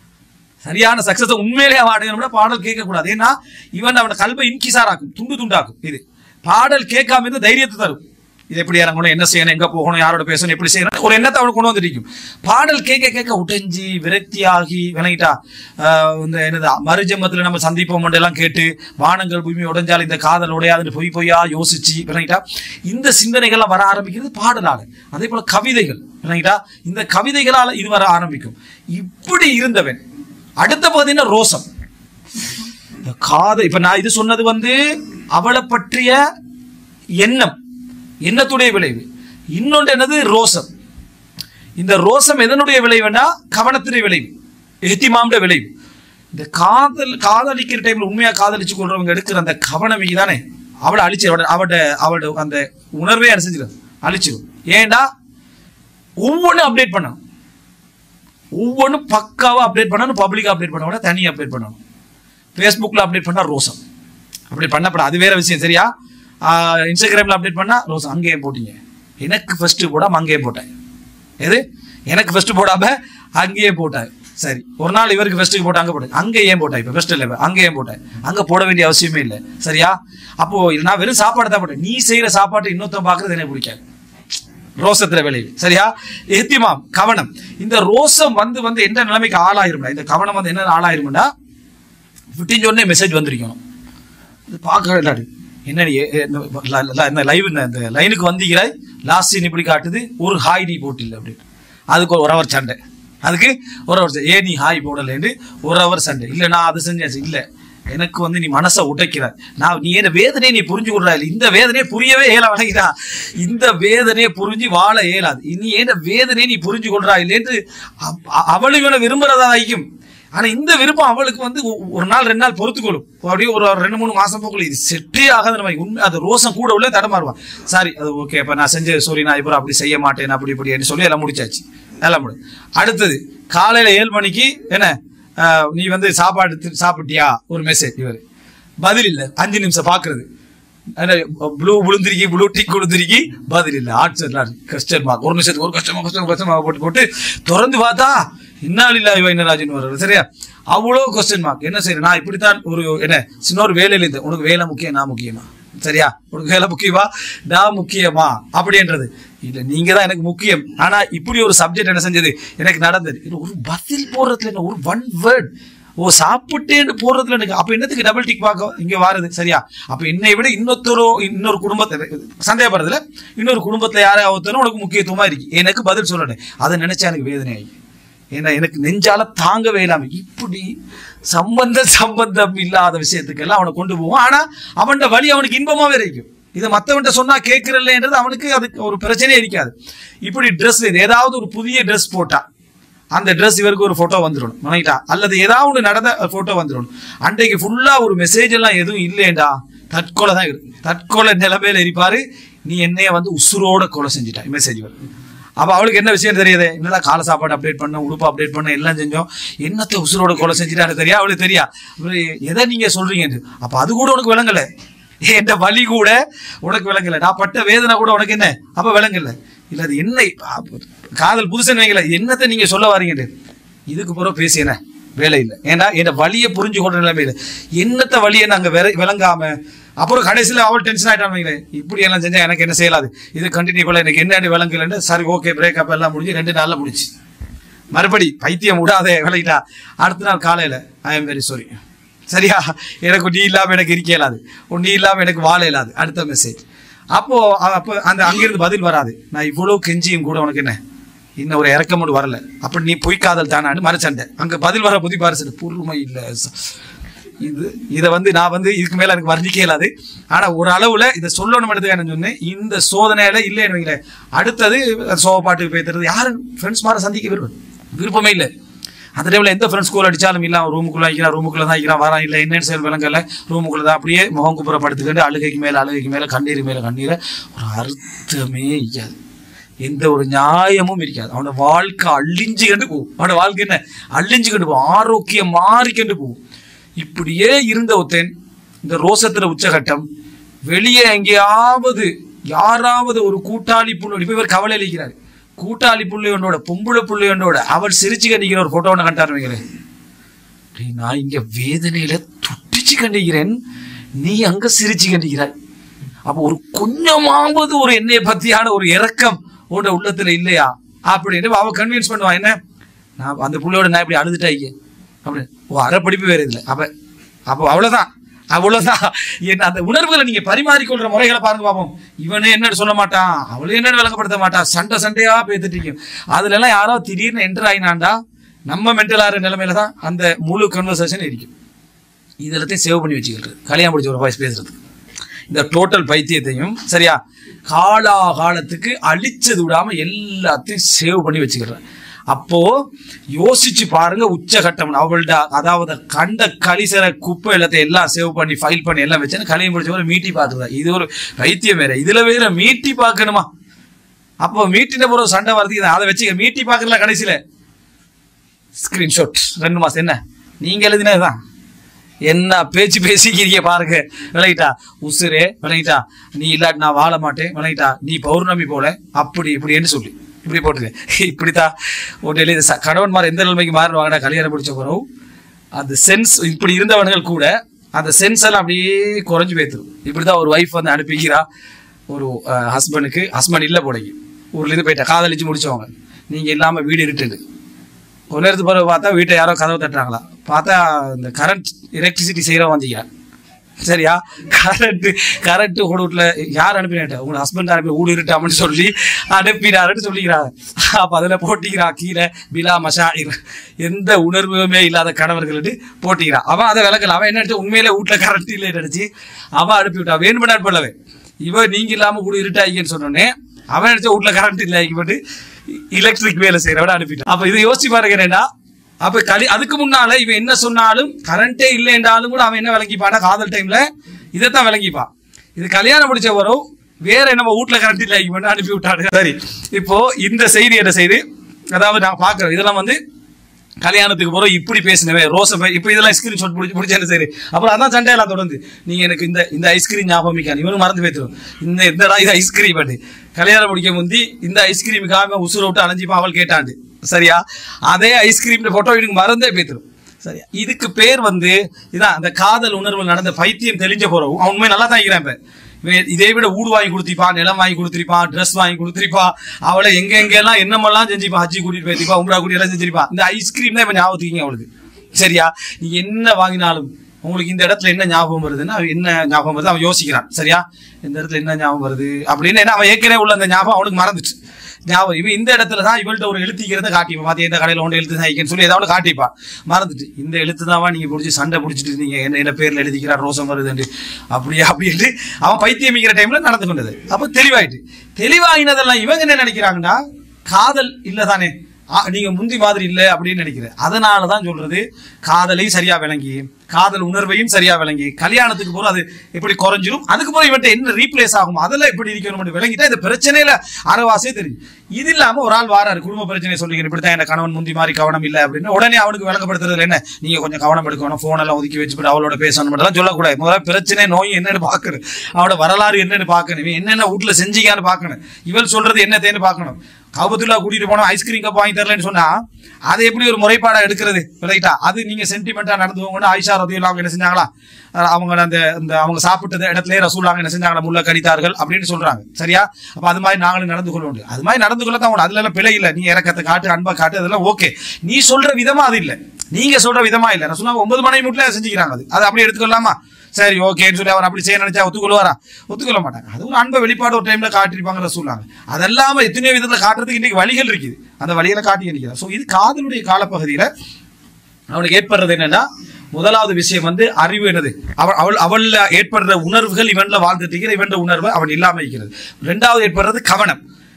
சரியான சக்சஸ் உண்மையிலேயே அவன் அடையணும்னா பாடல் கேட்கக்கூடாது ஏன்னா இவன் அவன கல்வை இன்கிசாராக்கும் துண்டு துண்டாக்கும் இது பாடல் கேட்காம இருந்து தைரியத்தை தரும் இது எப்படி இறங்கணும் என்ன செய்யணும் எங்க போகணும் யாரோட பேசணும் எப்படி செய்யணும் ஒரு எண்ணத்தை அவனுக்கு கொண்டு வந்துருக்கும் பாடல் கேட்க கேட்க உடைஞ்சி விரக்தியாகி விளங்கிட்டா ஆஹ் இந்த என்னது மறுஜென்மத்துல நம்ம சந்திப்போம் எல்லாம் கேட்டு வானங்கள் பூமி உடைஞ்சால் இந்த காதல் உடையாதுன்னு பொய் பொய்யா யோசிச்சு விளங்கிட்டா இந்த சிந்தனைகள்லாம் வர ஆரம்பிக்கிறது பாடலால அதே போல கவிதைகள் விளங்கிட்டா இந்த கவிதைகளால இது வர ஆரம்பிக்கும் இப்படி இருந்தவன் அடுத்த பார்த்தீங்கன்னா ரோசம் இந்த காதல் இப்ப நான் இது சொன்னது வந்து அவளை பற்றிய எண்ணம் எண்ணத்துடைய விளைவு இன்னொன்று என்னது ரோசம் இந்த ரோசம் எதனுடைய விளைவுனா கவனத்துடைய விளைவு எஹ்திமாம்ட விளைவு இந்த காதல் காதலிக்கிற டைம்ல உண்மையா காதலிச்சு கொள்றவங்க எடுக்கிற அந்த கவனம் தானே அவளை அழிச்சு அவட அவட அவளோட அந்த உணர்வே என்ன செஞ்சிடும் அழிச்சிடும் ஏன்டா ஒவ்வொன்றும் அப்டேட் பண்ணணும் ஒவ்வொன்றும் பக்காவா அப்டேட் பண்ணணும் பப்ளிக் அப்டேட் பண்ண விட தனி அப்டேட் பண்ணணும் ஃபேஸ்புக்கில் அப்டேட் பண்ணா ரோசம் அப்டேட் பண்ணப்பட அது வேற விஷயம் சரியா ஆஹ் இன்ஸ்டாகிராமில் அப்டேட் பண்ணா ரோசம் அங்கேயே போட்டீங்க எனக்கு ஃபர்ஸ்ட் போடாம அங்கேயே போட்டேன் எது எனக்கு ஃபர்ஸ்ட் போடாம அங்கேயே போட்டேன் சரி ஒரு நாள் இவருக்கு ஃபர்ஸ்ட்டுக்கு போட்டு அங்கே போட்டேன் அங்கே ஏன் போட்டேன் இப்போ ஃபர்ஸ்ட் இல்லை அங்கே ஏன் போட்டேன் அங்கே போட வேண்டிய அவசியமே இல்லை சரியா அப்போ இது நான் வெறும் சாப்பாடு தான் போட்டேன் நீ செய்யற சாப்பாட்டை இன்னொருத்தன் பார்க்கறது எனக்கு பிடிக்காது ரோசத்துல விளைவு சரியா எத்திமாம் கவனம் இந்த ரோசம் வந்து வந்து எந்த நிலைமைக்கு ஆளாயிரும்டா இந்த கவனம் வந்து என்ன ஆளாயிரும்டா விட்டிஞ்ச உடனே மெசேஜ் வந்திருக்கணும் இது பார்க்க இல்லாது என்ன நீ, எ- எ- இந்த ல- ல- இந்த லைவ் இந்த லைனுக்கு வந்தீங்கிறாய் லாஸ்ட் சீன் இப்படி காட்டுது ஒரு ஹாய் நீ போட்டில்லை அப்படின்னு அதுக்கு ஒரு அவர் சண்டை அதுக்கு ஒரு அவர் சண்டை. ஏன் நீ ஹாய் போடலைன்னு ஒரு அவர் சண்டை இல்லை நான் அது செஞ்சாச்சு இல்லை எனக்கு வந்து நீ மனசை உடைக்கிற நான் நீ என்ன வேதனையை நீ புரிஞ்சு கொள்றா இல்லை இந்த வேதனையை புரியவே இயல வணங்கிடா இந்த வேதனையை புரிஞ்சு வாழ இயலாது நீ ஏன வேதனையை நீ புரிஞ்சு கொள்றா இல்லைன்னு அவ- அவ- அவளும் இவனை விரும்புறதா வைக்கும் ஆனா இந்த விருப்பம் அவளுக்கு வந்து ஒ- ஒரு நாள் ரெண்டு நாள் பொறுத்துக்கொள்ளும் அப்படியே ஒரு ரெண்டு மூணு மாசம் போக்குள்ள இது செட்டே ஆகாத நம்ம உண்மை அது ரோசம் கூட உள்ள தடமாறுவான் சாரி அது ஓகே அப்ப நான் செஞ்ச சாரி நான் இப்போ அப்படி செய்ய மாட்டேன் அப்படி இப்படி சொல்லி எல்லாம் முடிச்சாச்சு எல்லாம் முடி அடுத்தது காலையில ஏழு மணிக்கு என்ன ஆஹ், நீ வந்து சாப்பாடு தி- சாப்பிட்டியா ஒரு மெசேஜ் இவர் பதில் இல்லை அஞ்சு நிமிஷம் பாக்குறது ப்ளூ விழுந்திருக்கி ப்ளூ டிக் விழுந்திருக்கி பதில் இல்லை ஆட்சர் கொஸ்டின் மார்க் ஒரு நிமிஷத்துக்கு ஒரு கஷ்டமா கஷ்டம் கஷ்டமா போட்டு போட்டு திறந்து பார்த்தா இன்னால் இல்லா இவ என்ன ராஜன் வர்றது சரியா அவ்வளோ கொஸ்டின் மார்க் என்ன செய்யற நான் இப்படித்தான் ஒரு என்ன சின்ன ஒரு வேலையில இருந்து உனக்கு வேலை முக்கியம் நான் முக்கியமா சரியா உனக்கு வேலை முக்கியமா நான் முக்கியமா அப்படின்றது இல்ல நீங்க தான் எனக்கு முக்கியம் ஆனா இப்படி ஒரு சப்ஜெக்ட் என்ன செஞ்சது எனக்கு நடந்தது இது ஒரு பதில் போடுறதுல என்ன ஒரு ஒன் வேர்ட் ஓ சாப்பிட்டேன்னு போடுறதுல எனக்கு அப்ப என்னத்துக்கு டபுள் டிக் பார்க்க இங்க வாருது சரியா அப்ப என்னை விட இன்னொருத்தரோ இன்னொரு குடும்பத்தை சந்தேகப்படுறதுல இன்னொரு குடும்பத்துல யாரையா ஒருத்தரும் உனக்கு முக்கியத்துவமா இருக்கு எனக்கு பதில் சொல்லணும் அதை நினைச்சா எனக்கு வேதனை ஆகி ஏன்னா எனக்கு நெஞ்சால தாங்கவே இல்லாம இப்படி சம்பந்த சம்பந்தம் இல்லாத விஷயத்துக்கெல்லாம் அவனை கொண்டு போவான் ஆனா அவன்ட வழி அவனுக்கு இன்பமாவே இருக்கும் இதை மற்றவன்ட்ட சொன்னா கேட்கறல்லைன்றது அவனுக்கு அதுக்கு ஒரு பிரச்சனையே இருக்காது இப்படி ட்ரெஸ் ஏதாவது ஒரு புதிய ட்ரெஸ் போட்டா அந்த ட்ரெஸ் இவருக்கு ஒரு போட்டோ வந்துடும் வணங்கிட்டா அல்லது ஏதாவது ஒன்று நடந்த போட்டோ வந்துடும் அன்றைக்கு ஃபுல்லா ஒரு மெசேஜ் எல்லாம் எதுவும் இல்லையேண்டா தற்கொலை தான் இருக்கு தற்கொலை நிலைமையில இருப்பாரு நீ என்னைய வந்து உசுரோட கொலை செஞ்சுட்டா மெசேஜ் வரும் அப்ப அவளுக்கு என்ன விஷயம் தெரியுது என்னடா காலை சாப்பாடு அப்டேட் பண்ண உடுப்பு அப்டேட் பண்ண எல்லாம் செஞ்சோம் என்னத்தை உசுரோட கொலை செஞ்சுட்டாரு தெரியா அவளுக்கு தெரியா இவரு எதை நீங்க சொல்றீங்க அப்ப அது கூட உனக்கு விளங்கல என் வலி கூட உனக்கு விளங்கல நான் பட்ட வேதனை கூட உனக்கு என்ன அப்ப விளங்கல இல்ல அது என்ன அப்ப காதல் புதுசுன்னு வைங்கள என்னத்தை நீங்க சொல்ல வாரீங்க இதுக்கு பிறகு பேசியன வேலை இல்லை ஏன்னா என் வழியை புரிஞ்சு கொண்ட நிலைமையில என்னத்த வழியை நாங்க விர- விளங்காம அப்புறம் கடைசியில் அவள் டென்ஷன் ஆயிட்டான் வைங்களேன் இப்படி எல்லாம் செஞ்சா எனக்கு என்ன செய்யலாது இது கண்டினியூ பண்ணல எனக்கு என்ன விளங்கலன்னு சரி ஓகே பிரேக்கப் எல்லாம் முடிஞ்சு ரெண்டு நாள்ல முடிச்சு மறுபடி பைத்தியம் விடாதே விளையிட்டா அடுத்த நாள் காலையில ஐ எம் வெரி சாரி சரியா எனக்கு நீ இல்லாம எனக்கு இருக்க இயலாது உன் நீ இல்லாம எனக்கு வாழ இயலாது அடுத்த மெசேஜ் அப்போ அ- அப்போ அந்த அங்கிருந்து பதில் வராது நான் இவ்வளவு கெஞ்சியும் கூட உனக்கு என்ன இன்னும் ஒரு இறக்கம் மட்டும் வரல அப்படி நீ பொய் காதல் தானான்னு மறைச்சண்டேன் அங்க பதில் வர புதி பாரிசு பொறுமை இல்லை இது இதை வந்து நான் வந்து இதுக்கு மேல எனக்கு வர்ணிக்க இயலாது ஆனா ஒரு அளவுல இதை சொல்லணும் எடுத்துக்கான சொன்னேன் இந்த சோதனையில இல்லைன்னு வைங்களேன் அடுத்தது சோக பாட்டுக்கு பேசுறது யாரும் ஃப்ரெண்ட்ஸ் மாதிரி சந்திக்க விரும்பும் விருப்பமே இல்லை அந்த டைம்ல எந்த ஃப்ரெண்ட்ஸ் ஸ்கூல் அடிச்சாலும் இல்ல அவன் ரூமுக்குள்ள வைக்கிறான் ரூமுக்குள்ள தான் வைக்கிறான் வரான் இல்லை என்னன்னு செயல் விளங்கல ரூமுக்குள்ள தான் அப்படியே முகம் குப்புற படுத்துக்கிட்டு அழுகைக்கு மேல அழுகைக்கு மேல கண்ணீர் மேல கண்ணீரை ஒரு அர்த்தமே ஐயாது எந்த ஒரு நியாயமும் இருக்காது அவனோட வாழ்க்கை அழிஞ்சு கண்டு போகும் அவனோட வாழ்க்கை என்ன அழிஞ்சு கண்டு போகும் ஆரோக்கியம் மாறி கண்டு போகும் இப்படியே இருந்த ஒருத்தன் இந்த ரோசத்துல உச்சகட்டம் வெளியே எங்கேயாவது யாராவது ஒரு கூட்டாளி புள்ளி இப்ப இவர் கவலை அளிக்கிறார் கூட்டாளி புள்ளையனோட பொம்பளை புள்ளையனோட அவள் சிரிச்சு கண்டிக்கிற ஒரு போட்டோ ஒன்று கண்டாரு வைக்கிறேன் டேய், நான் இங்க வேதனையில துட்டிச்சு கண்டிக்கிறேன் நீ அங்க சிரிச்சு கண்டிக்கிறாய் அப்போ ஒரு கொஞ்சமாவது ஒரு என்னைய பத்தியான ஒரு இரக்கம் உன்னோட உள்ளத்துல இல்லையா அப்படின்னு அவ கன்வின்ஸ் பண்ணுவான் என்ன நான் அந்த புள்ளையோட நான் இப்படி அழுதுட்டாங்க அப்படின்னு ஓ அரை படிப்பு வேற இல்லை அப்ப அப்போ அவ்வளவுதான் அவ்வளவுதான் என்ன அந்த உணர்வுகளை நீங்க பரிமாறிக்கொள்ற முறைகளை பாருங்க பாப்போம் இவனே என்னன்னு சொல்ல மாட்டான் அவளே என்னன்னு விளங்கப்படுத்த மாட்டான் சண்டை சண்டையா பேத்துட்டீங்க அதுல எல்லாம் யாரோ திடீர்னு என்டர் ஆயினாண்டா நம்ம மென்டல் ஆகிற நிலைமையில தான் அந்த முழு கன்வர்சேஷன் இருக்கும் இது எல்லாத்தையும் சேவ் பண்ணி வச்சுக்கிறது கல்யாணம் முடிச்ச ஒரு வாய்ஸ் பேசுறது இந்த டோட்டல் பைத்தியத்தையும் சரியா காலா காலத்துக்கு அழிச்சது விடாம எல்லாத்தையும் சேவ் பண்ணி வச்சுக்கிறேன் அப்போ யோசிச்சு பாருங்க உச்சகட்டம் அவள்கிட்ட அதாவது கண்ட கலிசர குப்பை எல்லாத்தையும் எல்லாம் சேவ் பண்ணி ஃபைல் பண்ணி எல்லாம் வச்சேன்னு கல்யாணம் முடிச்ச ஒரு மீட்டி பார்க்குறதா இது ஒரு பைத்தியம் வேற இதுல வேற மீட்டி பார்க்கணுமா அப்போ மீட்டின பிறகு சண்டை வரதுக்கு இதை அதை வச்சுக்க மீட்டி பார்க்கறல கடைசியில ஸ்கிரீன்ஷாட் ரெண்டு மாசம் என்ன நீங்க எழுதினதுதான் என்ன பேச்சு பேசிக்கிறீங்க பாருங்க விளங்கிட்டா உசுரே விளங்கிட்டா நீ இல்லாட்டி நான் வாழ மாட்டேன் விளங்கிட்டா நீ பௌர்ணமி போல அப்படி இப்படின்னு சொல்லி இப்படி போட்டுரு இப்படித்தான் ஒரு கணவன் மாதிரி எந்த நிலைமைக்கு மாறுவாங்கடா கல்யாணம் முடிச்ச பிறகு அந்த சென்ஸ் இப்படி இருந்தவர்கள் கூட அந்த சென்ஸ் எல்லாம் அப்படியே குறைஞ்சு போய்த்துரும் இப்படிதான் ஒரு ஒய்ஃப் வந்து அனுப்பிக்கிறா ஒரு ஹஸ்பண்டுக்கு ஹஸ்பண்ட் இல்லை போடைக்கு ஊர்ல இருந்து போயிட்டா காதலிச்சு முடிச்சவங்க நீங்க இல்லாம வீடு இருட்டுது கொஞ்ச நேரத்துக்கு பிறகு பார்த்தா வீட்டை யாரோ கதவு தட்டுறாங்களா பார்த்தா இந்த கரண்ட் எலக்ட்ரிசிட்டி செய்கிறவன் வந்திக்கிறான் சரியா கரண்ட் கரண்ட் வீட்டுல யார் அனுப்பினாட்ட உங்க ஹஸ்பண்ட் அனுப்பி ஊடு இருட்டாமன்னு சொல்லி அனுப்பினாருன்னு சொல்லிக்கிறாங்க அப்ப அதுல போட்டிக்கிறா கீழே பிலா மஷாயிர் எந்த உணர்வுமே இல்லாத கணவர்கள்ட்டு போட்டிக்கிறா அவன் அதை விளக்கல அவன் என்ன நினைச்சு உண்மையிலே வீட்டுல கரண்ட் இல்லை நினைச்சு அவன் அனுப்பி விட்டா வேணுமெண்டா பண்ணவே இவன் நீங்க இல்லாம கூட இருட்டாயிங்கன்னு சொன்னோடனே அவன் நினைச்ச வீட்டுல கரண்ட் இல்லை பட்டு எலக்ட்ரிக் வேலை செய்யறவன அனுப்பிட்டான் அப்ப இதை யோசிச்சு பாருங்க என்னன்னா அப்ப கலி அதுக்கு முன்னால இவன் என்ன சொன்னாலும் கரண்டே இல்லை என்றாலும் கூட அவன் என்ன விளங்கிப்பானா காதல் டைம்ல இதைத்தான் விளங்கிப்பான் இது கல்யாணம் முடிச்ச வரும் வேற நம்ம வீட்டுல கரண்ட் இல்லை இவன் அனுப்பி விட்டாரு சரி இப்போ இந்த செய்தி என்ன செய்து அதாவது நான் பாக்குறேன் இதெல்லாம் வந்து கல்யாணத்துக்கு போறோம் இப்படி பேசினவே ரோச இப்போ இதெல்லாம் ஸ்கிரீன்ஷாட் பிடிச்சி பிடிச்சேன்னு சரி அப்புறம் அதான் சண்டையெல்லாம் தொடர்ந்து நீங்க எனக்கு இந்த இந்த ஐஸ்கிரீம் ஞாபகம் மிக்கான் இவனு மறந்து போய்த்திரும் இந்த என்னடா இது ஐஸ்கிரீம் பண்ணி கல்யாணம் முடிக்க முந்தி இந்த ஐஸ்கிரீமுக்காக உசுர விட்டு அலைஞ்சிப்பா அவள் கேட்டாண்டு சரியா அதே ஐஸ்கிரீம் போட்டோ எனக்கு மறந்தே போய்த்திரும் சரியா இதுக்கு பேர் வந்து இதான் அந்த காதல் உணர்வு நடந்த பைத்தியம் தெளிஞ்ச போறோம் அவன் உண்மை நல்லா தான் இருக்கிறான் இப்ப இவன் இதை விட ஊடு வாங்கி கொடுத்திருப்பான் நிலம் வாங்கி கொடுத்திருப்பான் ட்ரெஸ் வாங்கி கொடுத்திருப்பான் அவளை எங்க எங்க எல்லாம் என்னமெல்லாம் செஞ்சிருப்பான் ஹஜ்ஜி கூட்டிட்டு போயிருப்பா உம்ரா கூட்டி எல்லாம் செஞ்சிருப்பான் இந்த ஐஸ்கிரீம் தான் இப்ப ஞாபகத்துக்கு அவளுக்கு சரியா நீ என்ன வாங்கினாலும் உங்களுக்கு இந்த இடத்துல என்ன ஞாபகம் வருதுன்னா அவன் என்ன ஞாபகம் வருது அவன் யோசிக்கிறான் சரியா இந்த இடத்துல என்ன ஞாபகம் வருது அப்படின்னு என்ன அவன் ஏற்கனவே உள்ள அந்த ஞாபகம் அவனுக்கு மறந்துச்சு ஞாபகம் இவன் இந்த இடத்துல தான் இவள்கிட்ட ஒரு எழுத்திக்கிறத காட்டிப்பான் பாத்தியா இந்த கடையில் ஒன்று எழுத்து தான் சொல்லி ஏதாவது காட்டிப்பான் மறந்துட்டு இந்த எழுத்து தான் நீங்க பிடிச்சி சண்டை பிடிச்சிட்டு இருந்தீங்க என்ன என்ன பேர்ல எழுதிக்கிறார் ரோசம் வருதுன்னு அப்படியே அப்படின்ட்டு அவன் பைத்தியமிக்கிற டைம்ல நடந்து கொண்டது அப்போ தெளிவாயிட்டு தெளிவாகினதெல்லாம் இவங்க என்ன நினைக்கிறாங்கன்னா காதல் இல்லதானே ஆ, நீங்க முந்தி மாதிரி இல்லை அப்படின்னு நினைக்கிறேன் அதனால தான் சொல்றது காதலையும் சரியா விளங்கி காதல் உணர்வையும் சரியா விளங்கி கல்யாணத்துக்கு போற அது எப்படி குறைஞ்சிரும் அதுக்கு போற இவன்ட்ட என்ன ரீப்ளேஸ் ஆகும் அதெல்லாம் எப்படி இருக்கணும் விளங்கிட்டா இந்த பிரச்சனையில அறவாசே தெரியும் இது இல்லாம ஒரு ஆள் வாராரு குடும்ப பிரச்சனை சொல்லிங்க இப்படித்தான் என்ன கணவன் முந்தி மாதிரி கவனம் இல்லை அப்படின்னு உடனே அவனுக்கு விளக்கப்படுத்துறதுல என்ன நீங்க கொஞ்சம் கவனம் எடுக்கணும் போன் எல்லாம் ஒதுக்கி வச்சுட்டு அவளோட பேசணும் மட்டும் சொல்லக்கூடாது முதல்ல பிரச்சனை நோய் என்னன்னு பார்க்கணும் அவனோட வரலாறு என்னன்னு பார்க்கணும் இவன் என்னென்ன வீட்டுல செஞ்சீங்கன்னு பார்க்கணும் இவள் சொல்றது என்னத்தேன்னு பார்க்கணும் கவுபத்துல்லா கூட்டிட்டு போனோம் ஐஸ்கிரீம் கப் வாங்கி தரலன்னு சொன்னா அதை எப்படி ஒரு முறைப்பாடா எடுக்கிறது ரைட்டா அது நீங்க சென்டிமெண்டா நடந்துவோங்கன்னு ஆயிஷா ரதியுல்லா அவங்க என்ன செஞ்சாங்களா அஹ் அவங்க அந்த இந்த அவங்க சாப்பிட்டது இடத்துல ரசூலாங்க என்ன செஞ்சாங்களா முள்ள கடித்தார்கள் அப்படின்னு சொல்றாங்க சரியா அப்ப அது மாதிரி நாங்களும் நடந்து கொள்ள வேண்டும் அது மாதிரி நடந்து கொள்ள தான் உண்டு. அதுல எல்லாம் பிழை இல்லை நீ இறக்கத்தை காட்டு அன்பை காட்டு அதெல்லாம் ஓகே நீ சொல்ற விதமா அது இல்லை நீங்க சொல்ற விதமா இல்லை ரசூலா ஒன்பது மணி மட்டும் செஞ்சுக்கிறாங்க அது அதை அப்படியே எடுத்துக்கொள்ளாமா சரி ஓகேன்னு சொல்லி அவர் அப்படி செய்ய நினைச்சா ஒத்துக்கொள்வாரா ஒத்துக்கொள்ள மாட்டாங்க அது ஒரு அன்பை வெளிப்பாடு ஒரு டைம்ல காட்டிருப்பாங்க சொல்லாங்க அதெல்லாம எத்தனையோ விதத்துல காட்டுறதுக்கு இன்னைக்கு வழிகள் இருக்குது அந்த வழிகளை காட்டி நிற்கிறார் ஸோ இது காதலுடைய காலப்பகுதியில அவனுக்கு ஏற்படுறது என்னன்னா முதலாவது விஷயம் வந்து அறிவு என்னது அவள் அவள் அவள்ல ஏற்படுற உணர்வுகள் இவன்ல வாழ்ந்துட்டு இருக்கிற இவன் உணர்வு அவன் இல்லாம இருக்கிறது ரெண்டாவது ஏற்படுறது கவனம்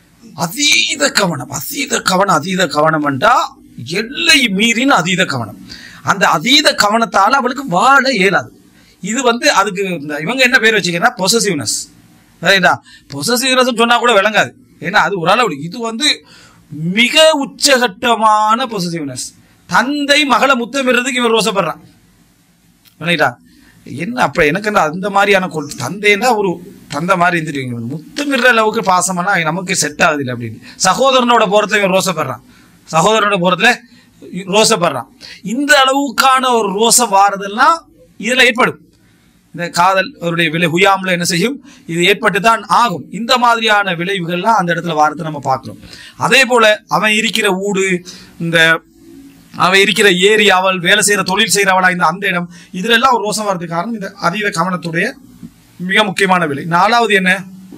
அதீத கவனம் அதீத கவனம் அதீத கவனம் என்றா எல்லை மீறின அதீத கவனம் அந்த அதீத கவனத்தால அவளுக்கு வாழ இயலாது இது வந்து அதுக்கு இந்த இவங்க என்ன பேர் வச்சுக்கிறா பொசசிவ்னஸ் ரைட்டா பொசசிவ்னஸ் சொன்னா கூட விளங்காது ஏன்னா அது ஒரு அளவு இது வந்து மிக உச்சகட்டமான பொசசிவ்னஸ் தந்தை மகளை முத்தமிடுறதுக்கு இவன் ரோசப்படுறான் ரைட்டா என்ன அப்ப எனக்கு என்ன அந்த மாதிரியான கொள் தந்தைன்னா ஒரு தந்தை மாதிரி இருந்துருவீங்க முத்தமிடுற அளவுக்கு பாசமெல்லாம் நமக்கு செட் ஆகுது இல்லை அப்படின்னு சகோதரனோட போறதுல இவன் ரோசப்படுறான் சகோதரனோட போறதுல ரோசப்படுறான் இந்த அளவுக்கான ஒரு ரோசம் வாரதெல்லாம் இதுல ஏற்படும் இந்த காதல் அவருடைய விலை ஹுயாம்ல என்ன செய்யும் இது ஏற்பட்டு தான் ஆகும் இந்த மாதிரியான விளைவுகள்லாம் அந்த இடத்துல வாரத்தை நம்ம பார்க்கிறோம் அதே போல அவன் இருக்கிற ஊடு இந்த அவன் இருக்கிற ஏரி அவள் வேலை செய்யற தொழில் செய்யறவளா இந்த அந்த இடம் இதுல எல்லாம் ஒரு ரோசம் வர்றதுக்கு காரணம் இந்த அதீத கவனத்துடைய மிக முக்கியமான விலை நாலாவது என்ன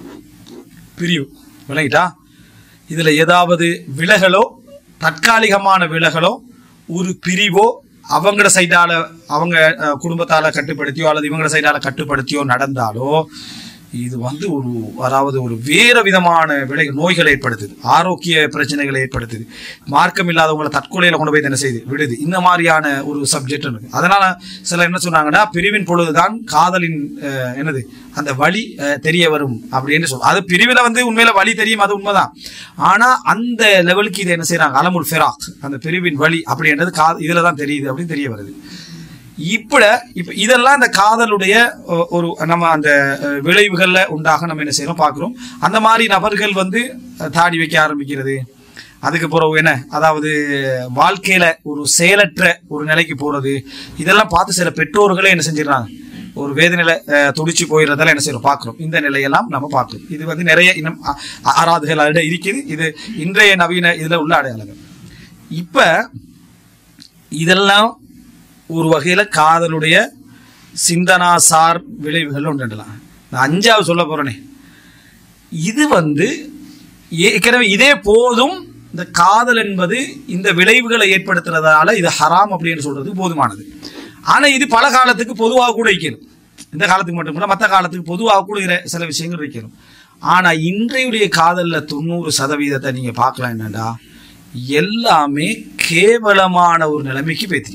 பிரிவு விளங்கிட்டா இதுல ஏதாவது விலகலோ தற்காலிகமான விலகலோ ஒரு பிரிவோ அவங்களோட சைடால அவங்க அஹ், குடும்பத்தால கட்டுப்படுத்தியோ அல்லது இவங்களோட சைடால கட்டுப்படுத்தியோ நடந்தாலோ இது வந்து ஒரு அதாவது ஒரு வேறு விதமான விலை நோய்களை ஏற்படுத்துது ஆரோக்கிய பிரச்சனைகளை ஏற்படுத்துது மார்க்கம் இல்லாதவங்களை தற்கொலையில கொண்டு போய் என்ன செய்யுது விடுது இந்த மாதிரியான ஒரு சப்ஜெக்ட் இருக்கு அதனால சிலர் என்ன சொன்னாங்கன்னா பிரிவின் பொழுதுதான் காதலின் அஹ், என்னது அந்த வழி அஹ், தெரிய வரும் அப்படின்னு சொல்லுவோம் அது பிரிவில் வந்து உண்மையில வழி தெரியும் அது உண்மைதான் ஆனா அந்த லெவலுக்கு இதை என்ன செய்றாங்க அலமுல் ஃபிராக் அந்த பிரிவின் வழி அப்படின்றது கா இதுல தான் தெரியுது அப்படின்னு தெரிய வருது இப்பட இப்ப இதெல்லாம் இந்த காதலுடைய ஒ- ஒரு நம்ம அந்த அஹ், விளைவுகள்ல உண்டாக நம்ம என்ன செய்யறோம் பார்க்கிறோம் அந்த மாதிரி நபர்கள் வந்து அஹ், தாடி வைக்க ஆரம்பிக்கிறது அதுக்கு பிறகு என்ன அதாவது வாழ்க்கையில ஒரு செயலற்ற ஒரு நிலைக்கு போறது இதெல்லாம் பார்த்து சில பெற்றோர்களே என்ன செஞ்சிடறாங்க ஒரு வேதனையில அஹ், துடிச்சு போயிடுறதெல்லாம் என்ன செய்யறோம் பார்க்கிறோம் இந்த நிலையெல்லாம் நம்ம பார்க்கிறோம் இது வந்து நிறைய இன்னும் அ- அ- ஆராதுகள் அதில் இருக்குது இது இன்றைய நவீன இதுல உள்ள அடையாளங்கள் இப்ப இதெல்லாம் ஒரு வகையில காதலுடைய சிந்தனாசார் விளைவுகள் ஒன்றுலாம் நான் அஞ்சாவது சொல்ல போறேனே இது வந்து ஏற்கனவே இதே போதும் இந்த காதல் என்பது இந்த விளைவுகளை ஏற்படுத்துறதால இது ஹராம் அப்படின்னு சொல்றது போதுமானது ஆனா இது பல காலத்துக்கு பொதுவாக கூட வைக்கணும் இந்த காலத்துக்கு மட்டும் இல்லை மற்ற காலத்துக்கு பொதுவாக கூட இர- சில விஷயங்கள் வைக்கணும் ஆனா இன்றையுடைய காதல்ல தொண்ணூறு சதவீதத்தை நீங்க பார்க்கலாம் என்னடா எல்லாமே கேவலமான ஒரு நிலைமைக்கு பேத்தி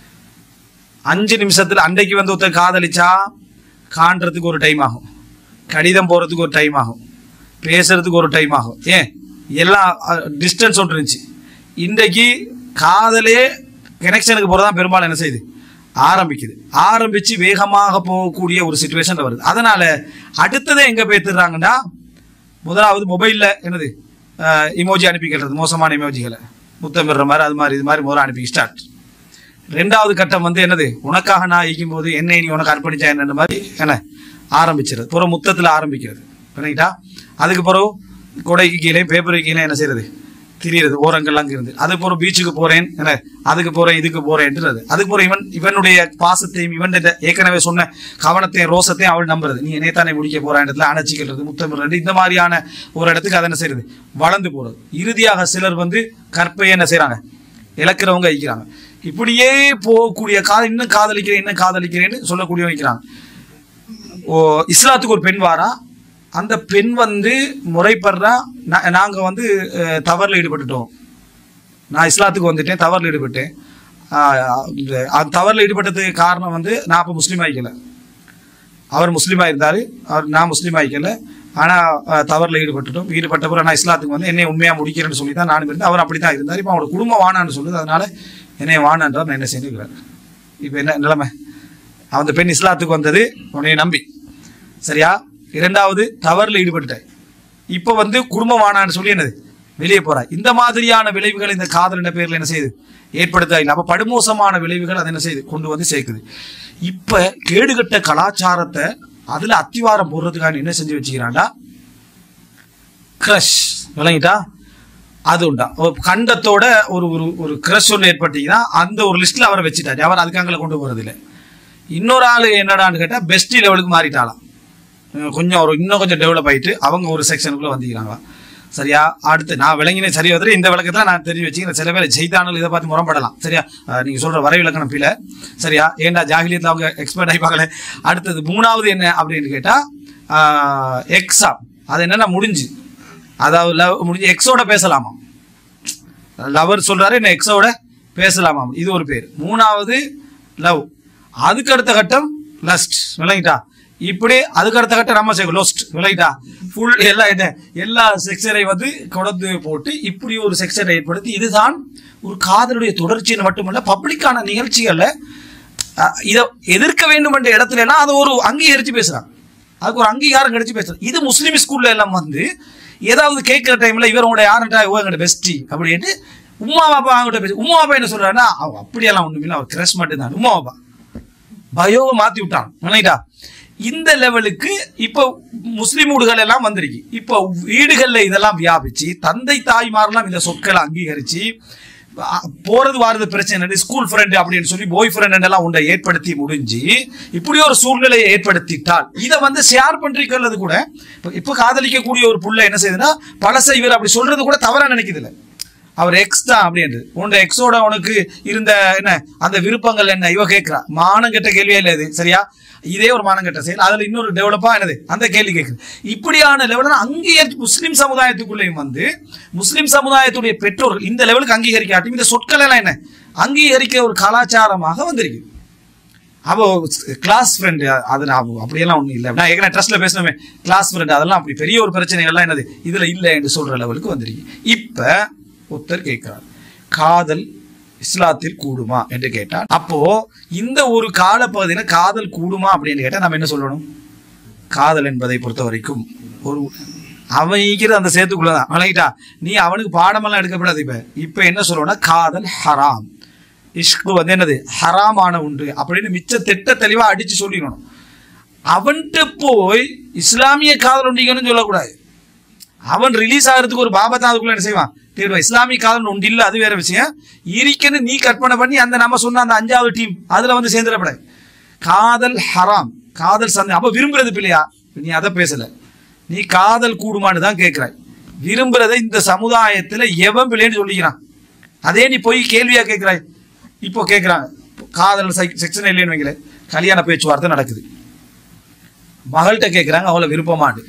அஞ்சு நிமிஷத்துல அன்றைக்கு வந்து ஒருத்தர் காதலிச்சா காண்றதுக்கு ஒரு டைம் ஆகும் கடிதம் போறதுக்கு ஒரு டைம் ஆகும் பேசுறதுக்கு ஒரு டைம் ஆகும் ஏன் எல்லாம் டிஸ்டன்ஸ் ஒன்று இருந்துச்சு இன்றைக்கு காதலே கனெக்ஷனுக்கு போகிறதா பெரும்பாலும் என்ன செய்யுது ஆரம்பிக்குது ஆரம்பிச்சு வேகமாக போகக்கூடிய ஒரு சுச்சுவேஷன் வருது அதனால அடுத்ததே எங்க பேத்துறாங்கன்னா முதலாவது மொபைல்ல என்னது இமோஜி அனுப்பிக்கிறது மோசமான இமோஜிகளை முத்தமிடுற மாதிரி அது மாதிரி இது மாதிரி முதல்ல அனுப்பி ஸ்டார்ட் ரெண்டாவது கட்டம் வந்து என்னது உனக்காக நான் ஈக்கும் போது என்னை நீ உனக்கு அர்ப்பணிச்சா என்ன மாதிரி என்ன ஆரம்பிச்சிருது புற முத்தத்தில் ஆரம்பிக்கிறது பண்ணிக்கிட்டா அதுக்கு பிறகு கொடைக்கு கீழே பேப்பருக்கு கீழே என்ன செய்யறது திரியிறது ஓரங்கள்லாம் இருந்து அதுக்கு பிறகு பீச்சுக்கு போறேன் என்ன அதுக்கு போறேன் இதுக்கு போறேன்றது அதுக்கு பிறகு இவன் இவனுடைய பாசத்தையும் இவன் ஏற்கனவே சொன்ன கவனத்தையும் ரோசத்தையும் அவள் நம்புறது நீ என்னைத்தானே முடிக்க போற இடத்துல அணைச்சிக்கிறது முத்தமிடுறது இந்த மாதிரியான ஒரு இடத்துக்கு அதை என்ன செய்யறது வளர்ந்து போறது இறுதியாக சிலர் வந்து கற்பையை என்ன செய்றாங்க இழக்கிறவங்க வைக்கிறாங்க இப்படியே போகக்கூடிய காதல் இன்னும் காதலிக்கிறேன் இன்னும் காதலிக்கிறேன்னு சொல்லக்கூடிய வைக்கிறாங்க ஓ இஸ்லாத்துக்கு ஒரு பெண் வாரா அந்த பெண் வந்து முறைப்படுறா நா- நாங்க வந்து அஹ், தவறுல ஈடுபட்டுட்டோம் நான் இஸ்லாத்துக்கு வந்துட்டேன் தவறுல ஈடுபட்டேன் ஆஹ், இந்த அந்த தவறுல ஈடுபட்டதுக்கு காரணம் வந்து நான் அப்போ முஸ்லீம் ஆகிக்கல அவர் முஸ்லீமா இருந்தாரு அவர் நான் முஸ்லீம் ஆகிக்கல ஆனா அஹ், தவறுல ஈடுபட்டுட்டோம் ஈடுபட்ட பிறகு நான் இஸ்லாத்துக்கு வந்து என்னை உண்மையா முடிக்கிறேன்னு சொல்லி தான் நானும் இருந்தேன் அவர் அப்படி தான் இருந்தார் இப்போ அவரோட குடும்பம் வானான்னு சொல்லுது அதனால என்னை வானான்றார் நான் என்ன செஞ்சுக்கிறார் இப்போ என்ன நிலைமை அந்த பெண் இஸ்லாத்துக்கு வந்தது உன்னை நம்பி சரியா இரண்டாவது தவறுல ஈடுபட்டுட்டேன் இப்போ வந்து குடும்பம் வானான்னு சொல்லி என்னது வெளியே போறா இந்த மாதிரியான விளைவுகள் இந்த காதல் என்ற பேர்ல என்ன செய்யுது ஏற்படுத்தா இல்லை அப்ப படுமோசமான விளைவுகள் அதை என்ன செய்யுது கொண்டு வந்து சேர்க்குது இப்ப கேடுகட்ட கலாச்சாரத்தை அதுல அத்திவாரம் போடுறதுக்காக என்ன செஞ்சு வச்சுக்கிறான்டா கிரஷ் விளங்கிட்டா அது உண்டா ஒரு கண்டத்தோட ஒரு ஒரு ஒரு கிரஷ் ஒன்று ஏற்பட்டீங்கன்னா அந்த ஒரு லிஸ்ட்ல அவரை வச்சுட்டாரு அவர் அதுக்காங்கள கொண்டு போறது இல்லை இன்னொரு ஆள் என்னடான்னு கேட்டா பெஸ்ட் லெவலுக்கு மாறிட்டாலாம் அஹ் கொஞ்சம் ஒரு இன்னும் கொஞ்சம் டெவலப் ஆயிட்டு அவங்க ஒரு செக்ஷனுக்குள்ள வந்துக்கிறாங்களா சரியா அடுத்து நான் விளங்கினேன் சரி வந்து இந்த விளக்கத்தில் நான் தெரிஞ்சு வச்சுக்கிறேன் சில பேர் செய்தானல் இதை பார்த்து முரம்படலாம் சரியா அஹ் நீங்க சொல்ற வரை விளக்கணம் பில சரியா ஏன்டா ஜாகிலியத்தில் அவங்க எக்ஸ்பர்ட் ஆகிப்பாங்களே அடுத்தது மூணாவது என்ன அப்படின்னு கேட்டா எக்ஸாம் அது என்னன்னா முடிஞ்சு அதாவது லவ் முடிஞ்சு எக்ஸோட பேசலாமா லவர் சொல்றாரு என்ன எக்ஸோட பேசலாமாம் இது ஒரு பேர் மூணாவது லவ் அதுக்கு அடுத்த கட்டம் லஸ்ட் விளங்கிட்டா இப்படி அதுக்கு அடுத்த கட்டம் நம்ம சேர்க்க லோஸ்ட் விளங்கிட்டா ஃபுல் எல்லாம் என்ன எல்லா செக்ஷனை வந்து கொடந்து போட்டு இப்படி ஒரு செக்ஷனை ஏற்படுத்தி இதுதான் ஒரு காதலுடைய தொடர்ச்சின்னு மட்டுமல்ல பப்ளிக்கான நிகழ்ச்சிகள்ல அஹ், இதை எதிர்க்க வேண்டும் என்ற இடத்துல எல்லாம் அதை ஒரு அங்கீகரிச்சு பேசுறாங்க அதுக்கு ஒரு அங்கீகாரம் கிடைச்சு பேசுறாங்க இது முஸ்லீம் ஸ்கூல்ல எல்லாம் வந்து ஏதாவது கேட்கிற டைம்ல இவரோட யாருட்டா இவங்கட பெஸ்டி அப்படின்ட்டு உமா பாப்பா அவங்ககிட்ட பேசு உமா பாப்பா என்ன சொல்றாருன்னா அவ அப்படியெல்லாம் ஒண்ணுமில்ல அவர் கிரஷ் மட்டும் தான் உமா பாப்பா பயோவை மாத்தி விட்டான் நினைட்டா இந்த லெவலுக்கு இப்போ முஸ்லிம் வீடுகள் எல்லாம் வந்திருக்கு இப்போ வீடுகள்ல இதெல்லாம் வியாபிச்சு தந்தை தாய்மாரெல்லாம் இந்த சொற்களை அங்கீகரிச்சு அ- போறது வாரது பிரச்சனை இல்லை ஸ்கூல் ஃப்ரெண்ட் அப்படின்னு சொல்லி பாய் ஃப்ரெண்ட் எல்லாம் உண்டை ஏற்படுத்தி முடிஞ்சு இப்படி ஒரு சூழ்நிலையை ஏற்படுத்திட்டால் இதை வந்து ஷேர் பண்றது கூட இப்போ இப்போ காதலிக்கக்கூடிய ஒரு புள்ள என்ன செய்யுதுன்னா பழசை இவர் அப்படி சொல்றது கூட தவறா நினைக்குது இல்ல அவர் எக்ஸ் தான் அப்படின்றது உன்னோட எக்ஸோட உனக்கு இருந்த என்ன அந்த விருப்பங்கள் என்ன இவ கேட்கிறா மானம் கெட்ட கேள்வியே இல்லை இது சரியா இதே ஒரு மானம் கெட்ட செயல் அதுல இன்னொரு டெவலப்பா என்னது அந்த கேள்வி கேட்குது இப்படியான லெவலில் அங்கீகரிச்சு முஸ்லிம் சமுதாயத்துக்குள்ளேயும் வந்து முஸ்லிம் சமுதாயத்துடைய பெற்றோர்கள் இந்த லெவலுக்கு அங்கீகரிக்காட்டும் இந்த சொற்கள் எல்லாம் என்ன அங்கீகரிக்க ஒரு கலாச்சாரமாக வந்திருக்கு அவ கிளாஸ் ஃப்ரெண்டு அது நான் அப்படியெல்லாம் ஒன்றும் இல்லை நான் ஏற்கனவே ட்ரஸ்ட்ல பேசினோமே கிளாஸ் ஃப்ரெண்டு அதெல்லாம் அப்படி பெரிய ஒரு பிரச்சனைகள்லாம் என்னது இதுல இல்லை என்று சொல்ற லெவலுக்கு வந்திருக்கு இப்ப ஒருத்தர் கேட்கிறார் காதல் இஸ்லாத்தில் கூடுமா என்று கேட்டார் அப்போ இந்த ஒரு காலப்பகுதியில காதல் கூடுமா அப்படின்னு கேட்டா நம்ம என்ன சொல்லணும் காதல் என்பதை பொறுத்த வரைக்கும் ஒரு அவன் ஈக்கிற அந்த சேத்துக்குள்ளதான் வணங்கிட்டா நீ அவனுக்கு பாடமெல்லாம் எடுக்கப்படாது இப்ப இப்ப என்ன சொல்லணும்னா காதல் ஹராம் இஷ்கு வந்து என்னது ஹராமான உண்டு அப்படின்னு மிச்ச திட்ட தெளிவா அடிச்சு சொல்லிடணும் அவன்கிட்ட போய் இஸ்லாமிய காதல் உண்டிங்கன்னு சொல்லக்கூடாது அவன் ரிலீஸ் ஆகிறதுக்கு ஒரு பாபா தான் அதுக்குள்ள என்ன செய்வான் தேடுவான் இஸ்லாமிய காதல் உண்டு இல்ல அது வேற விஷயம் இருக்குன்னு நீ கற்பனை பண்ணி அந்த நம்ம சொன்ன அந்த அஞ்சாவது டீம் அதுல வந்து சேர்ந்துடப்படாது காதல் ஹராம் காதல் சந்தை அப்ப விரும்புறது பிள்ளையா நீ அதை பேசல நீ காதல் கூடுமான்னு தான் கேட்கிறாய் விரும்புறதை இந்த சமுதாயத்துல எவன் பிள்ளைன்னு சொல்லிக்கிறான் அதே நீ போய் கேள்வியா கேட்கிறாய் இப்போ கேட்குறாங்க காதல் செக்ஷன் இல்லைன்னு வைக்கல கல்யாண பேச்சுவார்த்தை நடக்குது மகள்கிட்ட கேட்குறாங்க அவளை விருப்பமாண்டு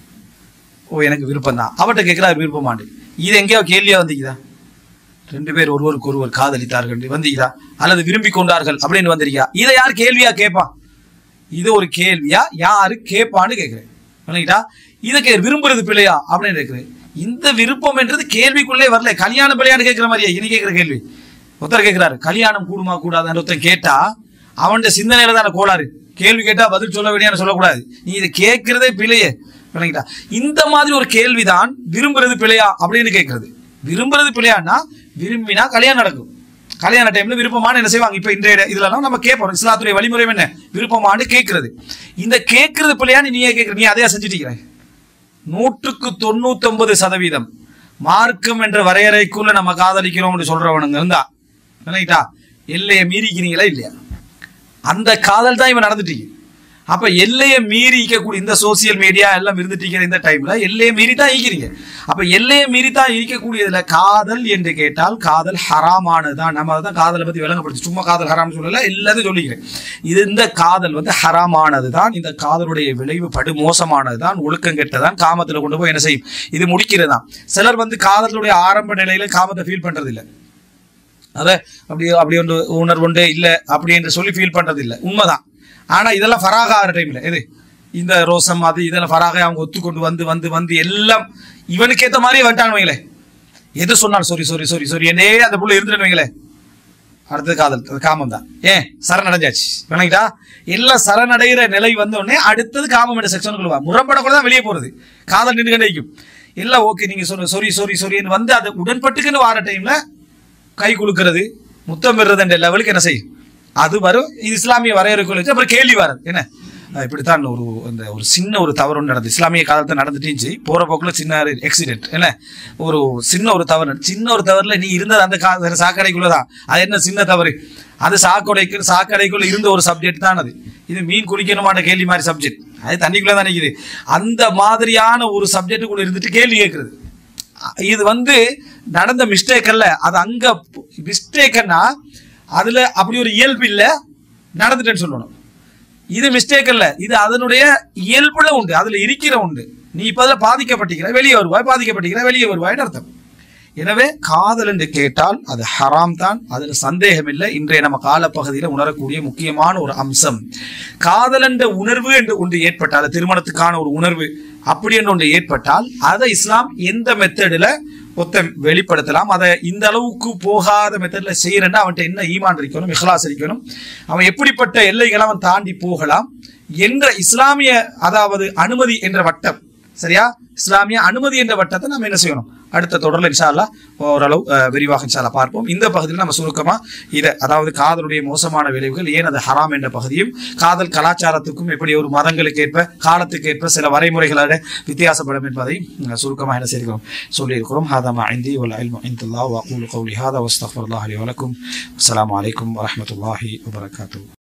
ஓ எனக்கு விருப்பம் தான் அவட்ட கேட்குறா விருப்பமாண்டு இது எங்கேயோ கேள்வியா வந்தீங்கதா ரெண்டு பேர் ஒருவருக்கு ஒருவர் காதலித்தார்கள் வந்தீங்களா அல்லது விரும்பி கொண்டார்கள் அப்படின்னு வந்திருக்கியா இதை யார் கேள்வியா கேட்பான் இது ஒரு கேள்வியா யாரு கேட்பான்னு கேட்குறேன் விளங்கிட்டா இதை கே விரும்புறது பிள்ளையா அப்படின்னு கேட்குறேன் இந்த விருப்பம் என்றது கேள்விக்குள்ளே வரல கல்யாணம் பிள்ளையான்னு கேட்குற மாதிரியா இனி கேட்குற கேள்வி ஒருத்தர் கேட்குறாரு கல்யாணம் கூடுமா கூடாதான்னு ஒருத்தன் கேட்டா அவன்கிட்ட சிந்தனையில தானே கோளாறு கேள்வி கேட்டா பதில் சொல்ல வேண்டியான்னு சொல்லக்கூடாது நீ இதை கேட்கிறதே பிழையே விளங்கிட்டா இந்த மாதிரி ஒரு கேள்விதான் விரும்புறது பிழையா அப்படின்னு கேட்கறது விரும்புறது பிழையான்னா விரும்பினா கல்யாணம் நடக்கும் கல்யாண டைம்ல விருப்பமான என்ன செய்வாங்க இப்ப இன்றைய இதுலலாம் நம்ம கேட்போம் இஸ்லாத்துடைய வழிமுறை என்ன விருப்பமானு கேட்கறது இந்த கேட்கறது பிள்ளையான்னு நீயே கேட்கற நீ அதையா செஞ்சுட்டு நூற்றுக்கு தொண்ணூத்தொன்பது சதவீதம் மார்க்கம் என்ற வரையறைக்குள்ள நம்ம காதலிக்கிறோம்னு சொல்றவனுங்க இருந்தா நினைட்டா எல்லையை மீறிக்கிறீங்களா இல்லையா அந்த காதல் தான் இவன் நடந்துட்டு அப்ப எல்லையை மீறி ஈக்கக்கூடிய இந்த சோசியல் மீடியா எல்லாம் இருந்துட்டு இருக்கிற இந்த டைம்ல எல்லையை மீறி தான் ஈக்கிறீங்க அப்ப எல்லையை மீறி தான் ஈக்கக்கூடியதுல காதல் என்று கேட்டால் காதல் ஹராமானது தான் நம்ம தான் காதலை பத்தி விளங்கப்படுத்தி சும்மா காதல் ஹராம் சொல்லல எல்லாத்தையும் சொல்லிக்கிறேன் இது இந்த காதல் வந்து ஹராமானது தான் இந்த காதலுடைய விளைவு படு மோசமானது தான் ஒழுக்கம் கெட்டதான் காமத்துல கொண்டு போய் என்ன செய்யும் இது முடிக்கிறது தான் சிலர் வந்து காதலுடைய ஆரம்ப நிலையில காமத்தை ஃபீல் பண்றது இல்லை அதை அப்படி அப்படி ஒன்று உணர்வு உண்டு இல்லை அப்படி என்று சொல்லி ஃபீல் பண்றது இல்லை உண்மைதான் ஆனா இதெல்லாம் ஃபராக ஆகிற டைம்ல எது இந்த ரோசம் அது இதெல்லாம் ஃபராக அவங்க ஒத்துக்கொண்டு வந்து வந்து வந்து எல்லாம் இவனுக்கு ஏத்த மாதிரியே வந்துட்டான்னு வைங்களேன் எது சொன்னாலும் சாரி சாரி சாரி சாரி என்னே அந்த புள்ள இருந்துட்டு வைங்களேன் அடுத்தது காதல் அது காமம் தான் ஏன் சரணடைஞ்சாச்சு விளங்கிட்டா எல்லாம் சரணடைகிற நிலை வந்த உடனே அடுத்தது காமம் என்ற செக்ஷனுக்குள்ள வா முரண்படக்கூட தான் வெளியே போறது காதல் நின்று நினைக்கும் எல்லாம் ஓகே நீங்க சொன்ன சொரி சொரி சொரின்னு வந்து அது உடன்பட்டுக்குன்னு வார டைம்ல கை குலுக்கிறது முத்தம் பெறுறது என்ற லெவலுக்கு என்ன செய்யும் அது வரும் இது இஸ்லாமிய வரையறைக்குள்ள வச்சு அப்புறம் கேள்வி வராது என்ன அஹ் இப்படித்தான் ஒரு அந்த ஒரு சின்ன ஒரு தவறு ஒன்று நடந்தது இஸ்லாமிய காலத்தில் நடந்துட்டுச்சு போற போக்குல சின்ன எக்ஸிடென்ட் என்ன ஒரு சின்ன ஒரு தவறு நடந்து- சின்ன ஒரு தவறுல நீ இருந்தது அந்த கா- அந்த சாக்கடைக்குள்ள தான் அது என்ன சின்ன தவறு அது சாக்கடைக்கு சாக்கடைக்குள்ள இருந்த ஒரு சப்ஜெக்ட் தான் அது இது மீன் குடிக்கணுமான கேள்வி மாதிரி சப்ஜெக்ட் அது தண்ணிக்குள்ள தான் நிற்குது அந்த மாதிரியான ஒரு சப்ஜெக்டுக்குள்ள இருந்துட்டு கேள்வி கேட்கறது இது வந்து நடந்த மிஸ்டேக் அல்ல அது அங்க மிஸ்டேக்னா அதுல அப்படி ஒரு இயல்பு இல்ல நடந்துட்டேன்னு சொல்லணும் இது மிஸ்டேக் அல்ல இது அதனுடைய இயல்புல உண்டு அதுல இருக்கிற உண்டு நீ இப்ப அதுல பாதிக்கப்பட்டிருக்கிற வெளியே வருவாய் பாதிக்கப்பட்டிருக்கிற வெளியே வருவாய்னு அர்த்தம் எனவே காதல் என்று கேட்டால் அது ஹராம் தான் அதுல சந்தேகம் இல்லை இன்றைய நம்ம காலப்பகுதியில் உணரக்கூடிய முக்கியமான ஒரு அம்சம் காதல் என்ற உணர்வு என்று ஒன்று ஏற்பட்டால் திருமணத்துக்கான ஒரு உணர்வு அப்படி என்று ஒன்று ஏற்பட்டால் அதை இஸ்லாம் எந்த மெத்தடில் ஒத்த வெளிப்படுத்தலாம் அதை இந்த அளவுக்கு போகாத மெத்தடில் செய்யறேன்னா அவன்கிட்ட என்ன ஈமான் இருக்கணும் இஹ்லாஸ் இருக்கணும் அவன் எப்படிப்பட்ட எல்லைகளை அவன் தாண்டி போகலாம் என்ற இஸ்லாமிய அதாவது அனுமதி என்ற வட்டம் சரியா இஸ்லாமிய அனுமதி என்ற வட்டத்தை நம்ம என்ன செய்யணும் அடுத்த தொடரில் இன்ஷா அல்லாஹ் ஓரளவு அஹ், விரிவாக இன்ஷா அல்லாஹ் பார்ப்போம் இந்த பகுதியில் நம்ம சுருக்கமா இதை அதாவது காதலுடைய மோசமான விளைவுகள் ஏன் அது ஹராம் என்ற பகுதியும் காதல் கலாச்சாரத்துக்கும் எப்படி ஒரு மதங்களுக்கு ஏற்ப காலத்துக்கு ஏற்ப சில வரைமுறைகளாக வித்தியாசப்படும் என்பதையும் அஹ், சுருக்கமாக என்ன செய்கிறோம் சொல்லியிருக்கிறோம் ஹாதா மா ஐந்தி வல் இல்மு இன்தல்லாஹ் வ அகூலு கௌலி ஹாதா வஸ்தக்ஃபிருல்லாஹ் லி வலக்கும் அஸ்ஸலாமு அலைக்கும் வரஹ்மத்துல்லாஹி வபரகாத்துஹு